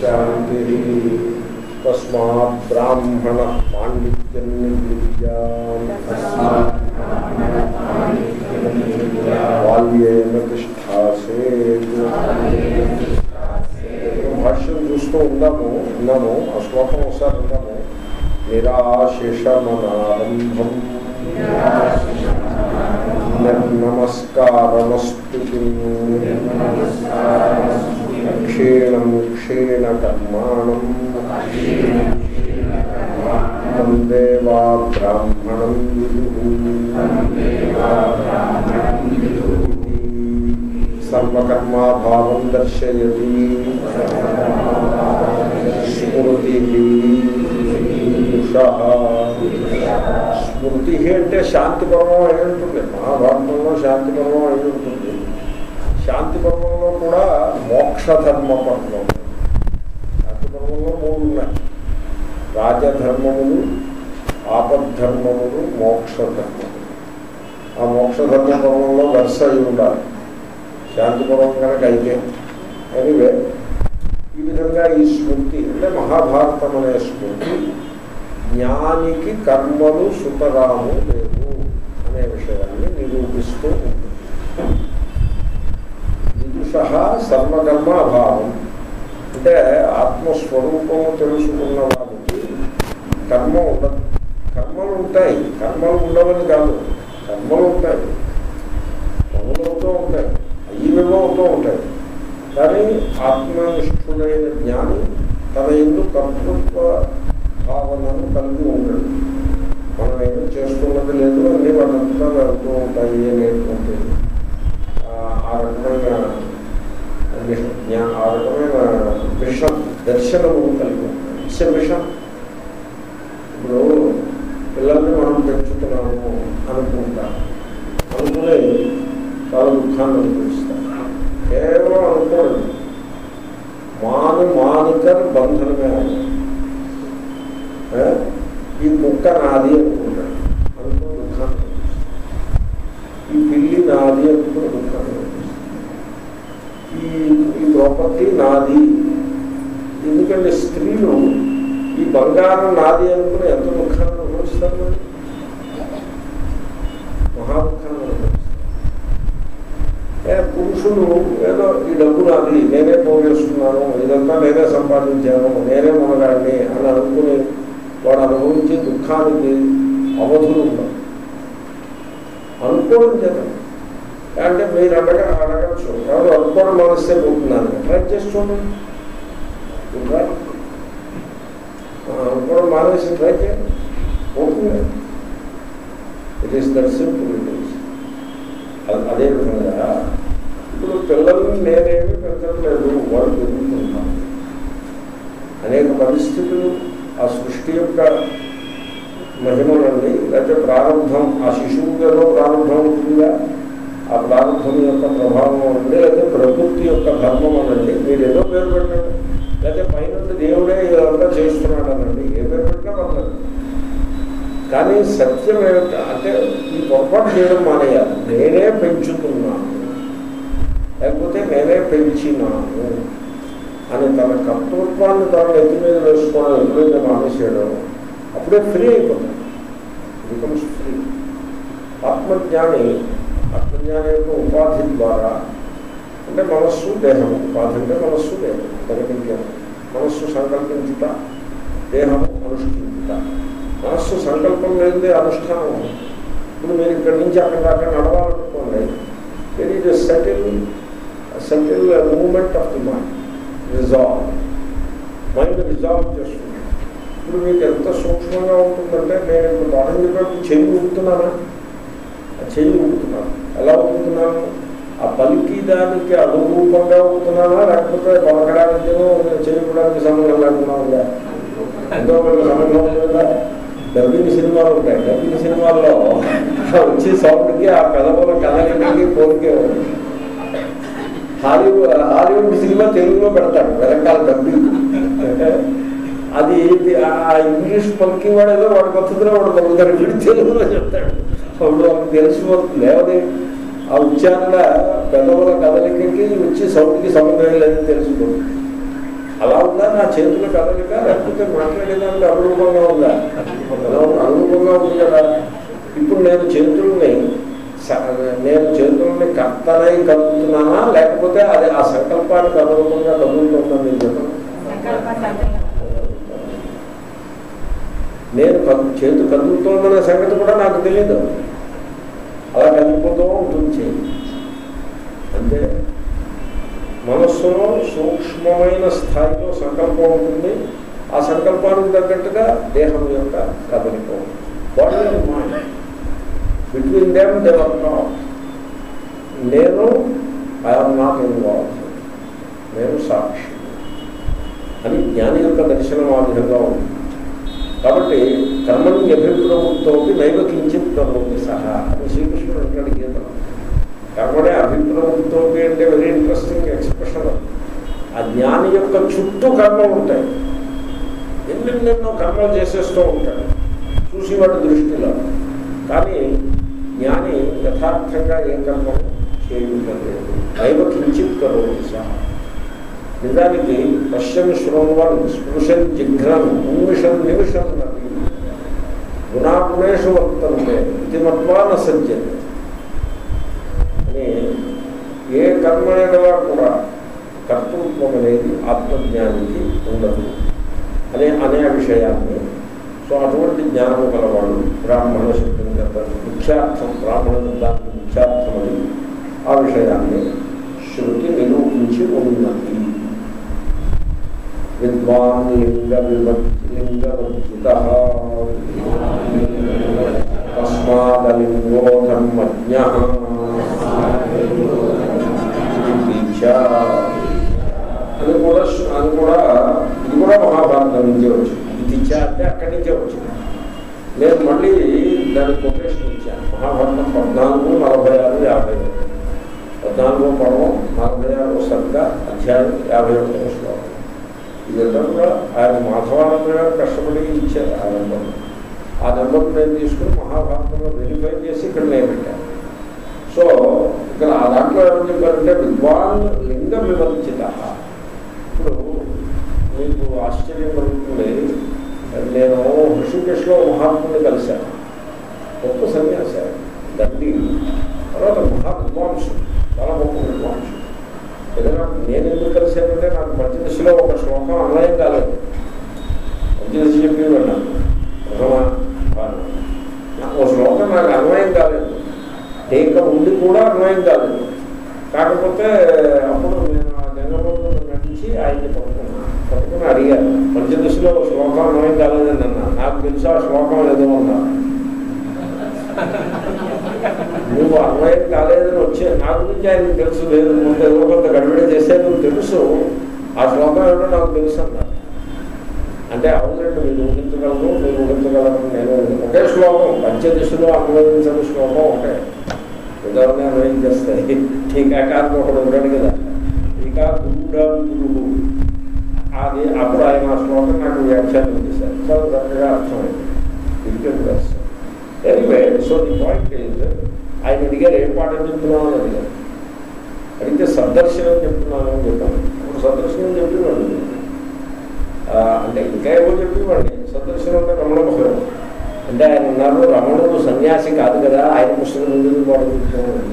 శాంతి తస్మాత్ బ్రాహ్మణ పాండిత్యం విద్యా బాల్యేన తిష్టాసేత్ భాష్యం చూస్తూ ఉందాము ఉన్నాము ఆ శ్లోకం ఒకసారి ఉందాము నిరాశిషమనారంభం నమస్కారమస్తు క్షీణం క్షీణకర్మాణం వందేవా బ్రాహ్మణం సర్వకర్మాభావం దర్శయతి స్మృతి స్మృతి అంటే శాంతి పర్వం అయి ఉంటుంది మహాభారతంలో శాంతి పర్వం అయి ఉంటుంది శాంతి పర్వంలో కూడా మోక్షధర్మ పర్వం శాంతి పర్వంలో మూడు ఉన్నాయి రాజధర్మములు ఆపద్ధర్మములు మోక్షధర్మములు ఆ మోక్షధర్మ పర్వంలో వరుస అయి ఉండాలి శాంతి పర్వం కనుక అయితే ఎనివే ఈ విధంగా ఈ స్మృతి అంటే మహాభారతం అనే స్మృతి జ్ఞానికి కర్మలు సుతరాము లేవు అనే విషయాన్ని నిరూపిస్తూ ఉంటుంది విదుష సర్వకర్మ అభావం అంటే ఆత్మస్వరూపము తెలుసుకున్న వారికి కర్మ ఉండదు కర్మలు ఉంటాయి కర్మలు ఉండవని కాదు కర్మలు ఉంటాయి పనులవుతూ ఉంటాయి అయ్యేవో అవుతూ ఉంటాయి కానీ ఆత్మనిష్ఠుడైన జ్ఞాని తన ఎందుకు కర్తృత్వ భావనను కలిగి ఉండడు మనం ఏమీ చేస్తున్నది లేదు అన్ని వాళ్ళంతా వెళ్తూ ఉంటాయి అనేటువంటి ఆ రకమైన జ్ఞా ఆ రకమైన విషం దర్శనము కలిగి ఉంటాయి ఇట్స్ విషం ఇప్పుడు పిల్లల్ని మనం పెంచుతున్నాము అనుకుంటా అనుకునే చాలా దుఃఖాన్ని అనిపిస్తాం కేవలం అనుకోండి మాను మానికర్ బంధనమే ఈ కుక్క నాది అనుకుంటాడు అనుకో దుఃఖాన్ని ఈ పిల్లి నాది అనుకో దుఃఖాన్ని ఈ ఈ ప్రాపర్టీ నాది ఎందుకంటే స్త్రీలు ఈ బంగారం నాది అనుకుని ఎంత దుఃఖాన్ని అనుభవిస్తారు మరి మహాదుఖాన్ని అనుభవిస్తారు పురుషులు ఏదో ఈ డబ్బు నాది నేనే పోగేస్తున్నాను ఇదంతా నేనే సంపాదించాను నేనే మునగాడిని అని అనుకుని వాడు అనుభవించే దుఃఖానికి అవధులు ఉండవు అనుకోవడం చేత అంటే మీరు అడగ అడగచ్చు ఎవరు అనుకోవడం మనస్తే పోతున్నాను ట్రై చేసి చూడండి అనుకోవడం మానేసి ట్రై చేయండి పోతుంది it is that simple it is అదేవిధంగా ఇప్పుడు పిల్లల్ని నేనేమి పెంచట్లేదు వాళ్ళు పెరుగుతున్నాను అనేక పరిస్థితులు ఆ సృష్టి యొక్క మహిమనండి లేకపోతే ప్రారంభం ఆ శిశువులలో ప్రారంభం ఉంటుందా ఆ ప్రారంభం యొక్క ప్రభావం అండి లేకపోతే ప్రకృతి యొక్క ధర్మం అనండి మీరు ఏదో పేరు పెట్టండి లేకపోతే పైన దేవుడే ఇదంతా చేస్తున్నాడు అనండి ఏ పేరు పెట్టినా పర్లేదు కానీ సత్యం ఏమిటా అంటే ఈ పొరపాటు చేయడం మానేయాలి నేనే పెంచుతున్నాను లేకపోతే నేనే పెంచినాను అని తన కర్తృత్వాన్ని తన ఎత్తి మీద వేసుకోవడం ఎప్పుడైతే మానేసాడో అప్పుడే ఫ్రీ అయిపోతాడు బికమ్స్ ఫ్రీ ఆత్మజ్ఞాని ఆత్మజ్ఞాని యొక్క ఉపాధి ద్వారా అంటే మనస్సు దేహము ఉపాధి అంటే మనస్సు దేహం ప్రకటించాము మనస్సు సంకల్పించుట దేహము అనుష్ఠించుట మనస్సు సంకల్పం లేనిదే అనుష్ఠానం ఇప్పుడు మీరు ఇక్కడి నుంచి అక్కడ దాకా నడవాలనుకోండి there is settle settle movement of the mind resolve mind resolve చేస్తుంది ఇప్పుడు మీకు ఎంత సూక్ష్మంగా ఉంటుందంటే నేను ఇప్పుడు పాఠం చెప్పినప్పుడు చెయ్యి ఊపుతున్నానా ఆ చెయ్యి ఊపుతున్నాను ఎలా ఊపుతున్నాను ఆ పలికి దానికి అనురూపంగా ఊపుతున్నానా లేకపోతే పలకడానికేమో చేయడానికి సంబంధం లేకుండా ఉందా ఎంతో సంబంధం లేదా డబ్బింగ్ సినిమాలు ఉంటాయి డబ్బింగ్ సినిమాల్లో వచ్చే సౌండ్కి ఆ పెదవుల కథలకి పోలికే హాలీవుడ్ హాలీవుడ్ సినిమా తెలుగులో పెడతాడు వెనకాల డబ్బింగ్ అది ఆ ఇంగ్లీష్ పలికి వాడు ఏదో వాడు కొత్తలో వాడు పలుకుతాడు వీడు తెలుగులో చెప్తాడు అప్పుడు వాళ్ళకి తెలిసిపోతుంది లేవది ఆ ఉచ్చారణ పెదవుల కదలికకి వచ్చి సౌండ్కి సంబంధం లేదని తెలుసుకోండి అలా ఉందా నా చేతులు కదలిక లేకపోతే మాట్లాడేదానికి అనురూపంగా ఉందా అలా ఉంది, అనురూపంగా ఉంది కదా ఇప్పుడు నేను చేతుల్ని స- నేను చేతుల్ని కర్తనై కదులుతున్నానా లేకపోతే అది ఆ సంకల్పానికి అనురూపంగా కదులుతుందా నేను చెప్పను నేను కదు చేతు కదులుతోందనే సంగతి కూడా నాకు తెలియదు అలా కదిలిపోతూ ఉంటుంది చేయి అంటే మనస్సులో సూక్ష్మమైన స్థాయిలో సంకల్పం ఉంటుంది ఆ సంకల్పానికి తగ్గట్టుగా దేహం యొక్క కదలిక ఉంటుంది body and mind between them they are not నేను ఐఎమ్ నాట్ ఇన్వాల్వ్ నేను సాక్షి అని జ్ఞాని యొక్క దర్శనం ఆ విధంగా ఉంది కాబట్టి కర్మని అభిప్రభుత్వంతో నైవ కించిత్ కరోతి సహా అని శ్రీకృష్ణుడు అంటాడు గీతలో కర్మనే అభిప్రభుత్వం అంటే వెరీ ఇంట్రెస్టింగ్ ఎక్స్ప్రెషన్ ఆ జ్ఞాని యొక్క చుట్టూ కర్మలు ఉంటాయి ఎన్నెన్నెన్నో కర్మలు చేసేస్తూ ఉంటాడు చూసేవాడి దృష్టిలో కానీ జ్ఞాని యథార్థంగా ఏ కర్మను చేయడం లేదు దైవ కించిత్ కరోతి సహా నిజానికి పశ్చిమ శ్రోణవన్ స్పృశన్ జిఘ్రన్ ఉన్మిషన్ నిమిషం నది గుణాగుణేషు వర్తంతే ఇది మత్వాన సజ్జన్ అని ఏ కర్మ ఎడలా కూడా కర్తృత్వం అనేది ఆత్మజ్ఞానికి ఉండదు అనే అనే విషయాన్ని సో అటువంటి జ్ఞానము కలవాడు బ్రాహ్మణ శబ్దం చేత ముఖ్యార్థం బ్రాహ్మణ శబ్దానికి ముఖ్యార్థం అని ఆ విషయాన్ని శృతి నిరూపించి ఉన్నది విద్వాన్ లింగ విభక్తి లింగవర్జిత తస్మాదలింగో ధర్మజ్ఞ అది కూడా అది కూడా ఇది కూడా మహాభారతం నుంచే వచ్చింది ఇది ఇచ్చా అంటే అక్కడి నుంచే వచ్చింది నేను మళ్ళీ దాని కొటేషన్ ఇచ్చాను మహాభారతం పద్నాలుగు నలభై ఆరు యాభై ఒకటి పద్నాలుగో పర్వం నలభై ఆరు సర్గ అధ్యాయం యాభై ఒకటో శ్లోకం ఇదంతా కూడా ఆయన మాధవానంద గారు కష్టపడి ఇచ్చారు ఆ నెంబర్ ఆ నెంబర్ నేను తీసుకుని మహాభారతంలో వెరిఫై చేసి ఇక్కడ నేను పెట్టాను సో ఇక్కడ ఆ దాంట్లో ఏమని చెప్పారంటే విద్వాన్ లింగ వివర్జిత ఇప్పుడు మీకు ఆశ్చర్యం కలుగుతుంది నేను హృషికేశ్లో మహాత్ముని కలిశాను గొప్ప సన్యాసి ఆయన. దండి తర్వాత మహా విద్వాంసుడు చాలా గొప్ప విద్వాంసుడు ఏదైనా నేను ఎందుకు కలిశానంటే నాకు పంచదశలో ఒక శ్లోకం అన్వయం కాలేదు పంచదశ చెప్పేవాడు నాకు ప్రథమ భాగం. నాకు ఒక శ్లోకం నాకు అన్వయం కాలేదు టీక ఉండి కూడా అన్వయం కాలేదు కాకపోతే అప్పుడు నేను ఆ గంగబోధు నటించి ఆయన్ని పట్టుకున్నాను పట్టుకుని అడిగాను పంచదశలో శ్లోకం అన్వయం కాలేదని అన్నా నాకు తెలుసు ఆ శ్లోకం ఏదో ఉన్నా నువ్వు అన్వయం కాలేదని వచ్చే నా గురించి ఆయనకు తెలుసు లేదు కొంత ఏదో కొంత గడిబిడ చేసే నువ్వు తెలుసు ఆ శ్లోకం ఏమిటో నాకు తెలుసు అన్నారు అంటే అవునండి మీరు ఊహించగలరు మీరు ఊహించగలరు నేను ఒకే శ్లోకం పంచదశలో అన్వయించిన శ్లోకం ఒకటే ఉదాహరణ అన్వయం చేస్తాయి టీకాకారం ఒకడు ఉంటాడు కదా టీకా గురుడా గురువు అది అప్పుడు ఆయన ఆ శ్లోకం నాకు వ్యాఖ్యానం చేశారు చాలా చక్కగా అర్థమైంది ఇది anyway so the point is ఆయన అడిగారు ఏం పాఠం చెప్తున్నావు అని అడిగారు అడిగితే సదర్శనం చెప్తున్నాను అని చెప్పాను అప్పుడు సదర్శనం చెప్పేవాడు ఆ, అంటే ఇంకా ఏమో చెప్పేవాడిని సదర్శనం అంటే రమణ పుస్తకం అంటే ఆయన ఉన్నారు రమణుడు సన్యాసి కాదు కదా ఆయన పుస్తకం ఎందుకు పాఠం చెప్తున్నాను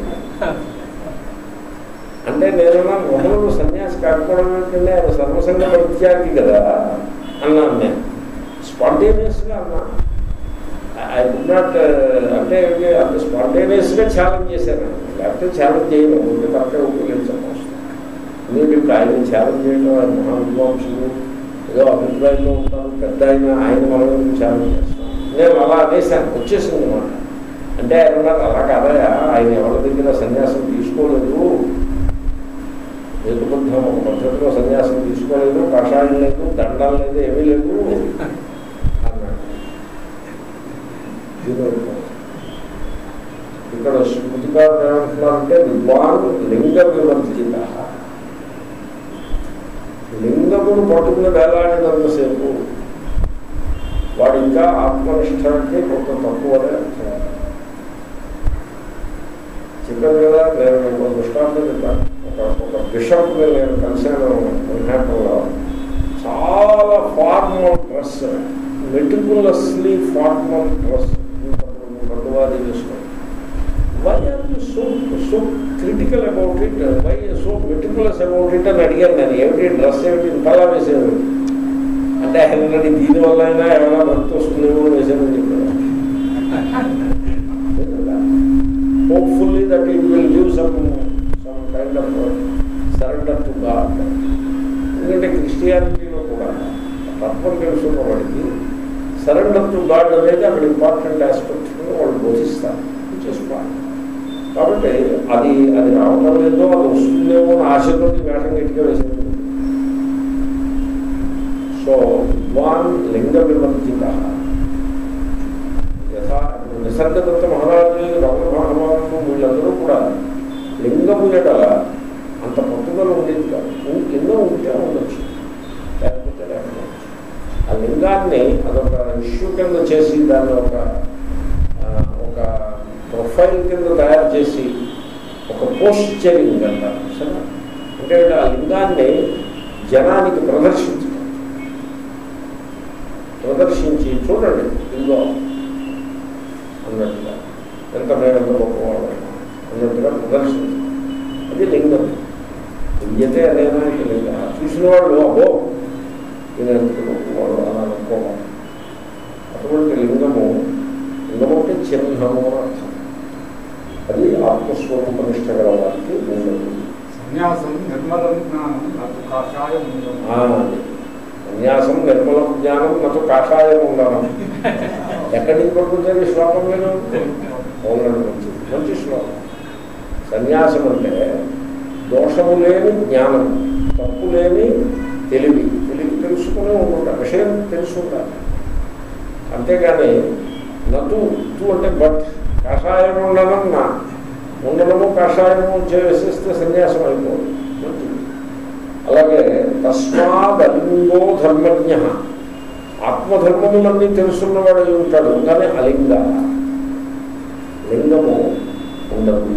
అంటే నేనన్నా రమణుడు సన్యాసి కాకపోవడం ఏంటంటే ఆయన సర్వసంగ పరిత్యాగి కదా అన్నాను నేను స్పాంటేనియస్గా అన్నా ఐ డి నాట్ అంటే ఏంటి, అంత స్పాంటేనియస్గా ఛాలెంజ్ చేశాను లేకపోతే ఛాలెంజ్ చేయను ఊరికి కరెక్ట్గా ఉపయోగించాను ఎందుకంటే ఇప్పుడు ఆయన ఛాలెంజ్ చేయడం ఆయన మహావిద్వాంసులు ఏదో అభిప్రాయంలో ఉంటారు పెద్ద ఆయన ఆయన మనం ఛాలెంజ్ చేస్తాం నేను అలా అనేసాను వచ్చేసింది అనమాట అంటే ఆయన ఉన్నారు అలా కాదయా ఆయన ఎవరి దగ్గర సన్యాసం తీసుకోలేదు హేతుబద్ధం ఒక పద్ధతిలో సన్యాసం తీసుకోలేదు కషాయం లేదు దండం లేదు ఏమీ లేదు అన్నాడు జీరో రిపోర్ట్. ఇక్కడ స్మృతికారులు ఏమంటున్నారంటే విద్వాన్ లింగ వివర్జిత లింగమును పట్టుకుని వేలాడినంతసేపు వాడు ఇంకా ఆత్మనిష్టానికి కొంత తక్కువనే అర్థం చెప్పాను కదా నేను మీకు ఒక దృష్టాంతం చెప్పాను ఒక ఒక బిషప్ నేను కలిశాను మన్హాటంలో formal dress meticulously formal dress పట్టువాది వేసుకోండి why are you so so critical about it why so meticulous about it అని అడిగాను నేను ఏమిటి డ్రెస్ ఏమిటి ఇంతలా వేసేది అంటే ఆయన దీనివల్ల అయినా ఏమైనా భక్తి వస్తుందేమో వేసానని చెప్పాను hopefully that it will give some some kind of surrender to God ఎందుకంటే క్రిస్టియానిటీలో కూడా తత్వం తెలుసున్న వాడికి సరెండర్ టు గాడ్ అనేది అక్కడ ఇంపార్టెంట్ ఆస్పెక్ట్ వాళ్ళు బోధిస్తారు చేసుకోవాలి కాబట్టి అది అది రావడం లేదో అది వస్తుందేమో అని ఆశతో వేషం గట్టిగా వేసింది సో విద్వాన్ లింగ వివర్జిత యథా నిసర్గదత్త మహారాజు రమణ మహారాజు వీళ్ళందరూ కూడా లింగము ఎడల అంత పట్టుదల ఉండేది కాదు ఉం- ఎన్నో ఉంటే ఉండొచ్చు లేకపోతే లేకపోతే ఆ లింగాన్ని అదొక ఇష్యూ కింద చేసి దాన్ని ఒక ఆ, ఒక ప్రొఫైల్ కింద తయారు చేసి ఒక పోస్చరింగ్ అంటారు సరే అంటే ఆ లింగాన్ని జనానికి ప్రదర్శించడం ప్రదర్శించి చూడండి ఇదిగో అన్నట్టుగా ఎంత మేము ఎంత గొప్పవాళ్ళం అన్నట్టుగా ప్రదర్శించడం అది లింగం విద్యతే అనేనా ఇది లింగ చూసిన వాళ్ళు అబ్బో నేను ఎంత గొప్పవాడు అని అనుకోవాలి అటువంటి లింగము లింగము అంటే చిహ్నము అని అర్థం అది ఆత్మస్వరూప నిష్ట గల వారికి ఉండదు సన్యాసం నిర్మలం జ్ఞానం నాకు కాషాయం ఉండదు. ఆ, అది. సన్యాసం నిర్మల జ్ఞానం నాకు కాషాయం ఉండడం ఎక్కడి నుంచి పట్టుకుంటారు ఈ శ్లోకం మీరు అవునండి మంచి మంచి శ్లోకం సన్యాసం అంటే దోషము లేని జ్ఞానం తప్పు లేని తెలివి తెలివి తెలుసుకునే ఉండాలి విషయం తెలుసుకుంటారు అంతేగాని నటు తు అంటే బట్ కషాయం ఉండడం నా ఉండడము కషాయము చేసేస్తే సన్యాసం అయిపోదు మంచిది అలాగే తస్మాదలింగో ధర్మజ్ఞ ఆత్మధర్మములన్నీ తెలుసున్నవాడు అయి ఉంటాడు కానీ అలింగ లింగము ఉండదు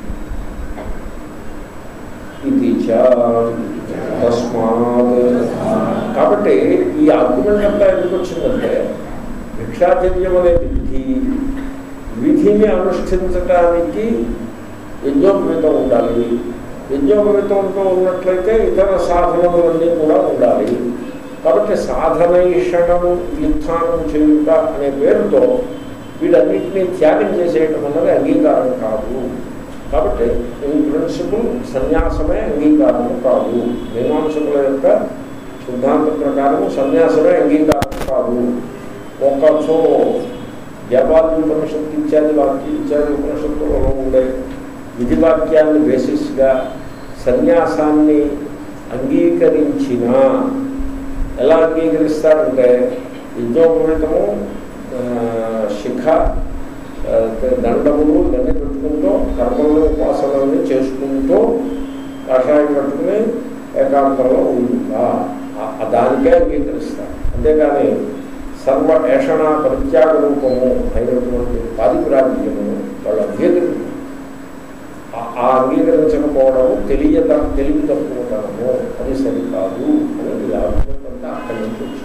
ఇది చ తస్మాత్ కాబట్టి ఈ ఆర్గ్యుమెంట్ అంతా ఎందుకు వచ్చిందంటే భిక్షాచర్యం అనేది విధి విధిని అనుష్ఠించటానికి యజ్ఞోపేతం ఉండాలి యజ్ఞోపేతంతో ఉన్నట్లయితే ఇతర సాధనములన్నీ కూడా ఉండాలి కాబట్టి సాధనైషణము వ్యుత్థానం చేయుట అనే పేరుతో వీటన్నిటినీ త్యాగం చేసేయటం అన్నది అంగీకారం కాదు కాబట్టి ఇన్ ప్రిన్సిపల్ సన్యాసమే అంగీకారం కాదు మీమాంసకుల యొక్క సిద్ధాంత ప్రకారం సన్యాసమే అంగీకారం కాదు ఒక సో వ్యాపారి ఉపనిషత్తు ఇత్యాది వాక్య ఇత్యాది ఉపనిషత్తులలో ఉండే విధి వాక్యాన్ని బేసిస్గా సన్యాసాన్ని అంగీకరించిన ఎలా అంగీకరిస్తారంటే యజ్ఞోపేతము ఆ, శిఖ ఆ, దండములు ఇవన్నీ పెట్టుకుంటూ కర్మలను ఉపాసనల్ని చేసుకుంటూ కషాయం పట్టుకుని ఏకాంతంలో ఉందా దానికే అంగీకరిస్తారు అంతేగాని సర్వ ఏషణ పరిత్యాగ రూపము అయినటువంటి పాదిపురాజ్యము వాళ్ళు అంగీకరించారు ఆ- ఆ అంగీకరించకపోవడము తెలియత తెలివి తప్పుకోవడము అది సరికాదు అని ఈ ఆర్గ్యుమెంట్ అంతా అక్కడి నుంచి వచ్చింది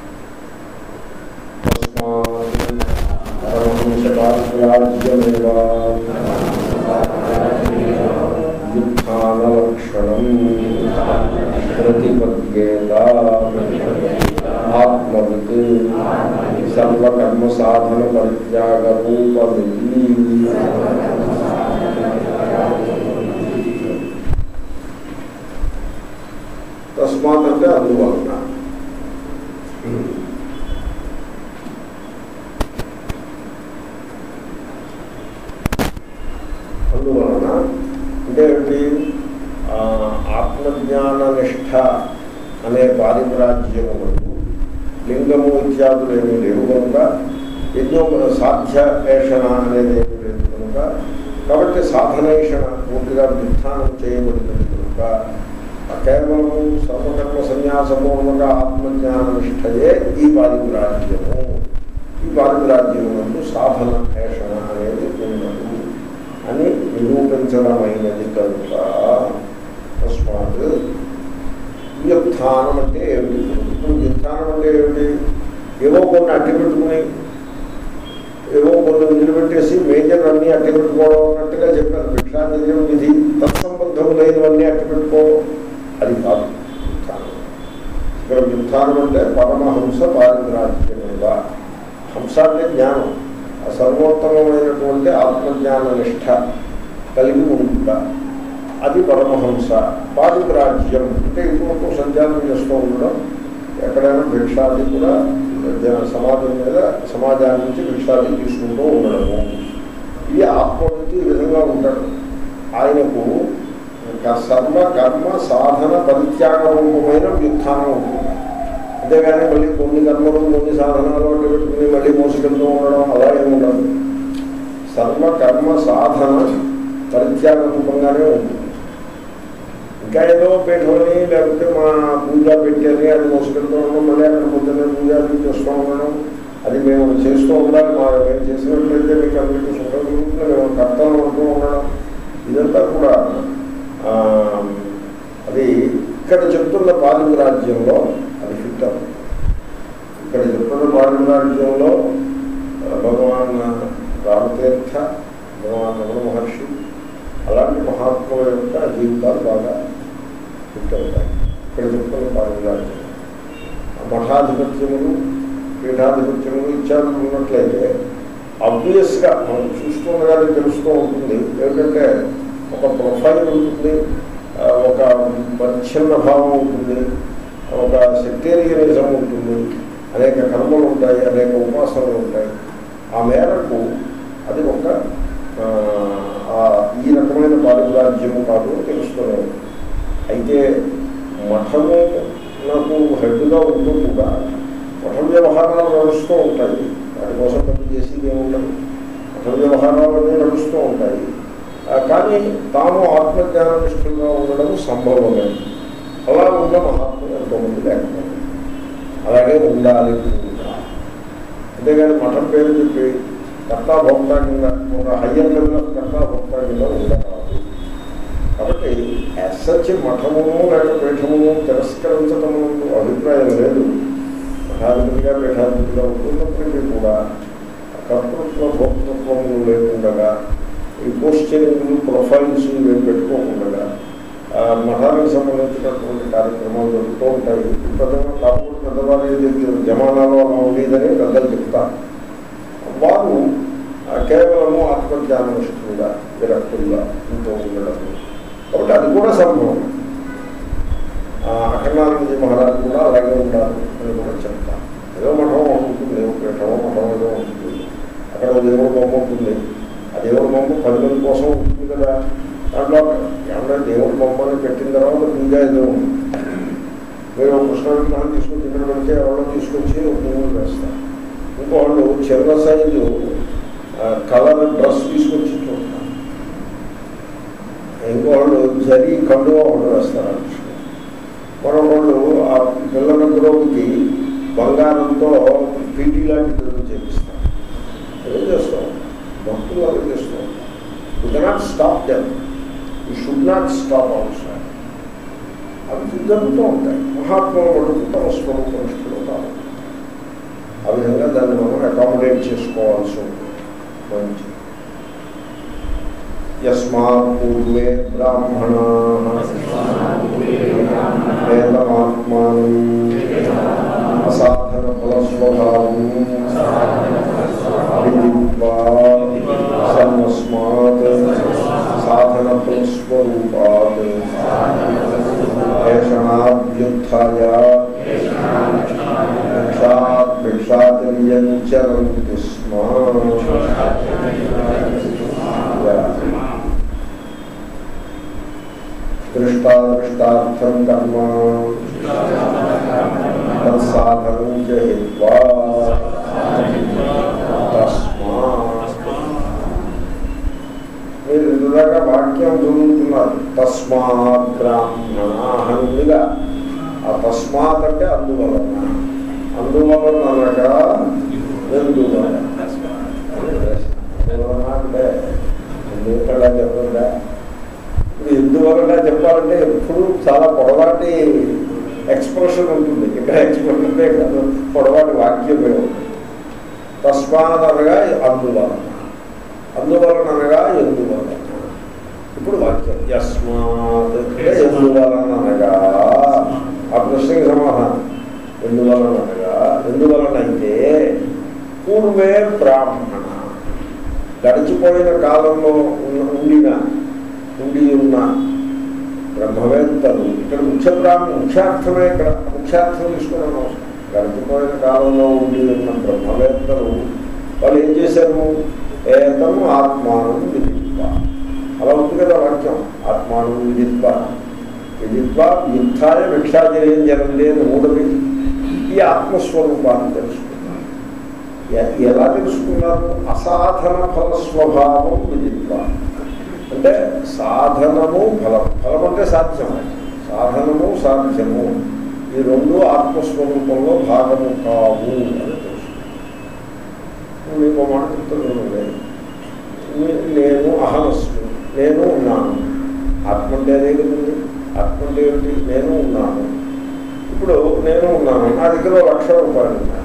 యుద్ధానలక్షణం ప్రతిపద్యేత ఆత్మవిత్ సర్వకర్మ సాధన పరిత్యాగ రూపమితి తస్మాత్ అంటే అందువలన అందువలన అంటే ఏమిటి ఆ, ఆత్మజ్ఞాన నిష్ఠ అనే పారిప్రాజ్యములకు లింగము ఇత్యాదులు ఏమీ లేవు కనుక యజ్ఞోప సాధ్య ఏషణ అనేది ఏమీ లేదు కనుక కాబట్టి సాధనేషణ పూర్తిగా విధానం చేయబడుతుంది కనుక ఆ కేవలము సర్వకర్మ సన్యాసపూర్వక ఆత్మజ్ఞాన నిష్టయే ఈ పారిప్రాజ్యము ఈ పారిప్రాజ్యమునందు సాధన ఏషణ అనేది ఉండదు అని నిరూపించడమైనది కనుక తస్మాత్ వ్యుత్థానం అంటే ఏమిటి ఇప్పుడు వ్యుత్థానం అంటే కొన్ని అట్టి పెట్టుకుని ఏవో కొన్ని వదిలిపెట్టేసి మేజర్ అన్నీ అట్టి పెట్టుకోవడం అన్నట్టుగా చెప్పారు భిక్షాంజనం విధి తత్సంబంధం లేనివన్నీ అట్టి పెట్టుకోవడం అది కాదు వ్యుత్థానం ఇక్కడ వ్యుత్థానం అంటే పరమహంస పారిద్రాజ్యమేవ హంస అంటే జ్ఞానం ఆ సర్వోత్తమమైనటువంటి ఆత్మజ్ఞాన నిష్ట కలిగి ఉంట అది పరమహంస పారిద్రాజ్యం అంటే ఇప్పుడు సంచారం చేస్తూ ఉండడం ఎక్కడైనా భిక్షాది కూడా జన- సమాజం మీద సమాజాన్ని నుంచి భిక్షాది తీసుకుంటూ ఉండడము ఇది ఆత్మవృత్తి ఈ విధంగా ఉంటాడు ఆయనకు క- సర్వ కర్మ సాధన పరిత్యాగ రూపమైన వ్యుత్థానం ఉంటుంది అంతేగాని మళ్ళీ కొన్ని కర్మలు కొన్ని సాధనాలు అంటే పెట్టుకుని మళ్ళీ మోసుకెళ్తూ ఉండడం అలా ఏమి ఉండదు సర్వ కర్మ సాధన పరిత్యాగ రూపంగానే ఉంటుంది ఇంకా ఏదో పీఠమని లేకపోతే మా పూజ పెట్టని అది మోసుకెళ్తూ ఉండడం మళ్ళీ అక్కడ పొద్దున్నే పూజ అది చేస్తూ ఉండడం అది మేము చేస్తూ ఉండాలి మా మేము చేసినట్లయితే మీకు అందరికీ శుభ్రం కలుగుతుంది మేము కర్తవ్యం అంటూ ఉండడం ఇదంతా కూడా ఆ, అది ఇక్కడ చెప్తున్న పాలిక రాజ్యంలో అది ఫిట్ అవుతుంది ఇక్కడ చెప్తున్న పాలిక రాజ్యంలో ఆ, భగవాన్ రామతీర్థ భగవాన్ రమణ మహర్షి అలాంటి మహాత్ముల యొక్క జీవితాలు బాగా ఫిట్ అవుతాయి ఇక్కడ చెప్తున్న పాలిక రాజ్యం ఆ మఠాధిపత్యములు పీఠాధిపత్యములు ఇత్యాదులు ఉన్నట్లయితే ఆబ్వియస్గా మనం చూస్తుండగానే తెలుస్తూ ఉంటుంది ఏమిటంటే ఒక ప్రొఫైల్ ఉంటుంది ఆ, ఒక పరిచ్ఛిన్న భావం ఉంటుంది ఒక సెక్టేరియనిజం ఉంటుంది అనేక కర్మలు ఉంటాయి అనేక ఉపాసనలు ఉంటాయి ఆ మేరకు అది ఒక ఆ, ఆ, ఈ రకమైన పారిభాజ్యము కాదు అని తెలుస్తూనే ఉంది. అయితే మఠము నాకు హెడ్గా ఉంటూ కూడా మఠ వ్యవహారాలు నడుస్తూ ఉంటాయి వాటి కోసం పని చేసేది ఏముండదు మఠ వ్యవహారాలన్నీ నడుస్తూ ఉంటాయి ఆ, కానీ తాను ఆత్మజ్ఞాన నిష్ఠులుగా ఉండడం సంభవమే అలా ఉన్న మహాత్ములు ఎంతోమంది లేకపోతే అలాగే ఉండాలి కూడా. అంతేగాని మఠం పేరు చెప్పి కర్తా భోక్తా కింద ఒక హయ్యర్ లెవెల్ ఆఫ్ కర్తా భోక్తా కింద ఉండరాదు కాబట్టి ఎస్సచ్చి మఠమును లేక పీఠమును తిరస్కరించటము అభిప్రాయం లేదు మఠాధిపతిగా పీఠాధిపతిగా ఉంటున్నప్పటికీ కూడా కర్తృత్వ భోక్తృత్వము లేకుండా ఈ పోస్చరింగ్లు ప్రొఫైల్స్ ఇవి పెట్టుకోకుండా ఆ, మఠానికి సంబంధించినటువంటి కార్యక్రమాలు జరుగుతూ ఉంటాయి పెద్దగా కాకుండా పెద్దవాళ్ళు ఏది జమానాలో అలా ఉండేదని పెద్దలు చెప్తారు వారు ఆ, కేవలము ఆత్మజ్ఞాననిష్ఠులుగా విరక్తులుగా ఉంటూ ఉండడం కాబట్టి అది కూడా సంభవం ఆ, అఖండానందజీ మహారాజు కూడా అలాగే ఉండాలి అని కూడా చెప్తారు ఏదో మఠం ఉంటుంది ఏదో పీఠమో మఠం ఏదో ఉంటుంది అక్కడ ఓ దేవుడు బొమ్మ ఉంటుంది ఆ దేవుడి బొమ్మ పది మంది కోసం ఉంటుంది కదా దాంట్లో ఏమన్నా దేవుడి బొమ్మని పెట్టిన తర్వాత పూజ ఏదో ఉంది మీరు ఒక కృష్ణ విగ్రహం తీసుకొచ్చి ఇక్కడ పెడితే ఎవరో తీసుకొచ్చి ఒక పువ్వులు వేస్తారు ఇంకోళ్ళు చిన్న సైజు కలర్ డ్రెస్ తీసుకొచ్చి చూస్తారు ఇంకోళ్ళు జరి కండువ ఒకటి వేస్తారు ఆ కృష్ణుడు. మరొకళ్ళు ఆ పిల్లల గురువుకి బంగారంతో పీటీ లాంటి పిల్లలు చేపిస్తారు ఏం చేస్తాం భక్తులు అలా చేస్తాం you cannot stop them you should not stop also అవి జరుగుతూ ఉంటాయి మహాత్ములు మటుకు తమ స్వరూప నిష్ఠులు కాదు ఆ విధంగా దాన్ని మనం అకామిడేట్ చేసుకోవాల్సి ఉంటుంది మంచి యస్మాత్ పూర్వే బ్రాహ్మణా వేదమాత్మానం అసాధన ఫలస్వభావం విదిత్వా సన్మస్మాత్ సాధన ఫలస్వరూపాత్ భేషణాభ్యుత్థాయ భిక్షాత్ భిక్షాతిర్యం చరంతి స్మ దృష్టాదృష్టార్థం కర్మ తత్సాధనం జయిత్వా తస్మాత్ మీరు ఇందుదాకా వాక్యం చదువుతున్నారు తస్మాత్ బ్రాహ్మణ ఉందిగా ఆ తస్మాత్ అంటే అందువలన అందువలన అనగా ఎందువలన అందువలన అంటే ఎందుకలా చెప్పకుండా ఇప్పుడు ఎందువలన చెప్పాలంటే ఎప్పుడు చాలా పొడవాటి ఎక్స్ప్రెషన్ ఉంటుంది ఇక్కడ ఎక్స్ప్రెషన్ ప్రశ్నే కాదు పొడవాటి వాక్యమే ఉంది తస్మానగా అందువలన అందువలన అనగా ఎందువలన ఇప్పుడు వాక్యం యస్మాత్ అంటే ఎందువలన అనగా ఆ ప్రశ్నకి సమాధానం ఎందువలన అనగా ఎందువలన అయితే పూర్వే బ్రాహ్మణ గడిచిపోయిన కాలంలో ఉన్న ఉండిన ఉండి ఉన్న బ్రహ్మవేత్తలు ఇక్కడ ముఖ్య బ్రాహ్మణ ముఖ్యార్థమే ఇక్కడ ముఖ్యార్థం తీసుకున్నాం అవసరం గడిచిపోయిన కాలంలో ఉండి ఉన్న బ్రహ్మవేత్తలు వాళ్ళు ఏం చేశారు ఏతం ఆత్మానం విదిత్వ అలా ఉంది కదా వాక్యం ఆత్మానం విదిత్వ విదిత్వ యుద్ధాయ భిక్షాచర్యం జరండి అని మూడవి ఈ ఆత్మస్వరూపాన్ని తెలుసుకున్నారు ఎ- ఎలా తెలుసుకున్నారు అసాధన ఫల స్వభావం విదిత్వ అంటే సాధనము ఫలం ఫలం అంటే సాధ్యం సాధనము సాధ్యము ఈ రెండు ఆత్మస్వరూపంలో భాగము కావు అని తెలుసు మీకు మాట చెప్తున్నాను నేను అహమస్మి నేను ఉన్నాను ఆత్మ అంటే అదే కదండి ఆత్మ అంటే ఏమిటి నేను ఉన్నాను ఇప్పుడు నేను ఉన్నాను నా దగ్గర ఓ లక్ష రూపాయలు ఉన్నాయి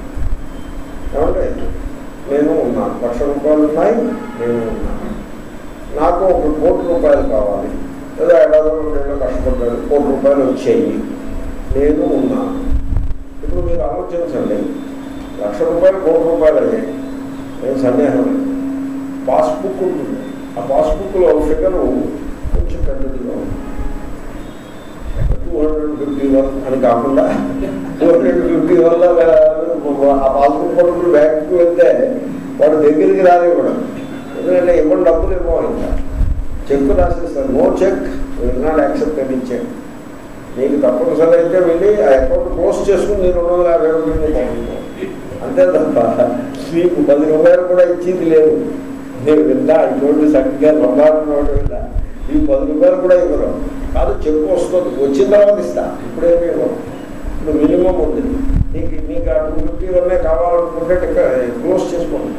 ఏమంటే నేను ఉన్నాను లక్ష రూపాయలు ఉన్నాయి నేను ఉన్నాను నాకు ఒక కోటి రూపాయలు కావాలి లేదా ఏడాది రెండు కష్టపడ్డాడు కోటి రూపాయలు వచ్చేయి నేను ఉన్నాను ఇప్పుడు మీరు ఆలోచించండి లక్ష రూపాయలు కోటి రూపాయలు అయ్యాయి నేను సందేహం లేదు పాస్బుక్ ఉంటుంది ఆ పాస్బుక్లో ఫిగరు కొంచెం పెద్దదిగా ఉంది టూ హండ్రెడ్ ఫిఫ్టీ వన్ అని కాకుండా టూ హండ్రెడ్ ఫిఫ్టీ వల్ల ఆ పాస్బుక్ పట్టుకుని బ్యాంకుకి వెళ్తే వాడు దగ్గరికి రానివ్వడం ఎందుకంటే ఇవ్వండి డబ్బులు ఇవ్వం ఇంకా చెక్ రాసేస్తారు నో చెక్ నాట్ యాక్సెప్ట్ అని చెక్ నీకు తప్పనిసరి అయితే వెళ్ళి ఆ అకౌంట్ క్లోజ్ చేసుకుని నేను రెండు వందల యాభై రూపాయలు పంపించాను. అంతే తప్ప నీకు పది రూపాయలు కూడా ఇచ్చింది లేదు నేను విన్నా ఇటువంటి సంఖ్య బంగారం విన్నా ఈ పది రూపాయలు కూడా ఇవ్వరు కాదు చెక్ వస్తుంది వచ్చిన తర్వాత ఇస్తా ఇప్పుడేమీ ఇవ్వరు ఇప్పుడు మినిమం ఉంది నీకు నీకు ఆ టూ ఫిఫ్టీ వల్లే కావాలనుకుంటే క్లోజ్ చేసుకోండి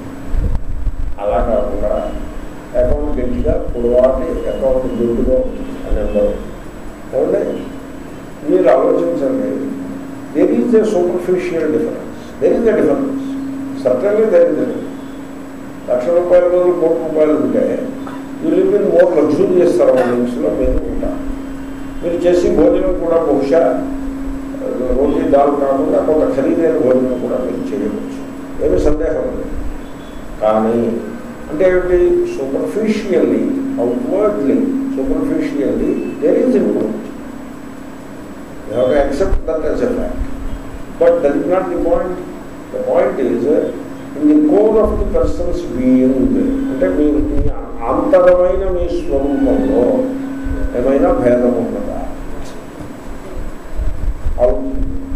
అలా కాకుండా అకౌంట్ గట్టిగా పొడవాటి అకౌంట్ దొడ్డుగా అని అన్నారు ఏమంటే మీరు ఆలోచించండి there is a superficial difference there is a difference certainly there is లక్ష రూపాయల బదులు కోటి రూపాయలు ఉంటే you live in more luxurious సరౌండింగ్స్లో మీరు ఉంటారు మీరు చేసి భోజనం కూడా బహుశా రోటీ దాల్ కాకుండా కొంత ఖరీదైన భోజనం కూడా మీరు చేయవచ్చు ఏమీ సందేహం లేదు కానీ అంటే ఏమిటి superficially outwardly superficially there is improvement you have to accept that as a fact but that is not the point the point is in the core of the person's being అంటే మీరు మీ ఆంతరమైన మీ స్వరూపంలో ఏమైనా భేదం ఉన్నదా అవును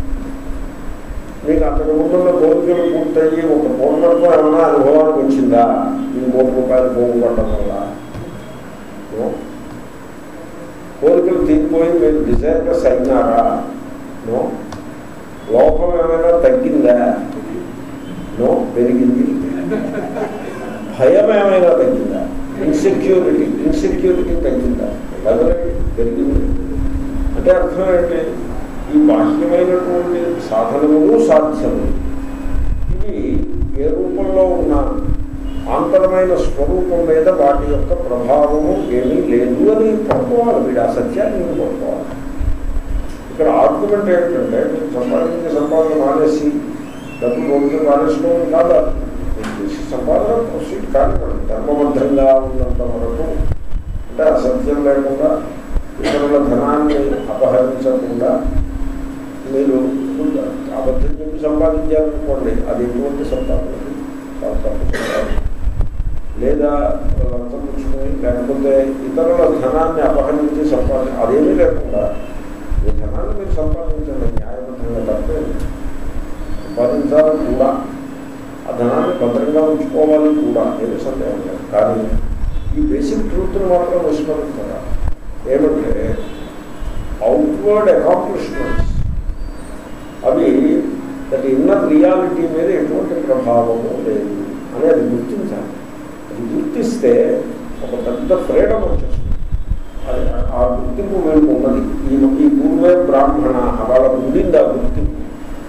మీకు అంతకు ముందున్న కోరికలు పూర్తయ్యి ఒక పూర్ణత్వం ఏమైనా అనుభవానికి వచ్చిందా ఈ కోటి రూపాయలు పోగొట్టడం వల్ల No? కోరికలు తీరిపోయి మీరు డిజైర్లెస్ అయినారా నో లోపం ఏమైనా తగ్గిందా నో పెరిగింది భయం ఏమైనా తగ్గిందా ఇన్సెక్యూరిటీ ఇన్సెక్యూరిటీ తగ్గిందా ఎవరికి పెరిగింది అంటే అర్థం ఏంటి ఈ బాహ్యమైనటువంటి సాధనములు సాధ్యము ఇవి ఏ రూపంలో ఉన్నా ఆంతరమైన స్వరూపం మీద వాటి యొక్క ప్రభావము ఏమీ లేదు అని పడుకోవాలి వీడు ఆ సత్యాన్ని మీరు పడుకోవాలి ఇక్కడ ఆర్గ్యుమెంట్ ఏంటంటే మీరు సంపాదించే సంపాదన మానేసి డబ్బులు రోజులు మానేసుకోవడం కాదు మీరు చేసే సంపాదన ప్రొసీడ్ కానివ్వండి ధర్మబద్ధంగా ఉన్నంత వరకు అంటే అసత్యం లేకుండా ఇతరుల ధనాన్ని అపహరించకుండా మీరు అబద్ధం చెప్పి సంపాదించాలనుకోండి అది ఎటువంటి సంపాదన చాలా తప్పు సంపాదన లేదా లంచం పుచ్చుకొని లేకపోతే ఇతరుల ధనాన్ని అపహరించి సంపాదన అదేమీ లేకుండా ఈ ధనాన్ని మీరు సంపాదించండి న్యాయబద్ధంగా తప్పే సంపాదించాలి కూడా ఆ ధనాన్ని భద్రంగా ఉంచుకోవాలి కూడా ఏమి సందేహం లేదు కానీ ఈ బేసిక్ ట్రూత్ని మాత్రం విస్మరించారా ఏమంటే అవుట్వర్డ్ అకాంప్లిష్మెంట్స్ అవి దట్ ఇన్నర్ రియాలిటీ మీద ఎటువంటి ప్రభావము లేదు అనేది గుర్తించాలి అది గుర్తిస్తే ఒక పెద్ద ఫ్రీడమ్ వచ్చేస్తుంది అది ఆ గుర్తింపు వీళ్ళకి ఉన్నది ఈ ఈ పూర్వే బ్రాహ్మణ వాళ్ళ ఉండింది ఆ గుర్తింపు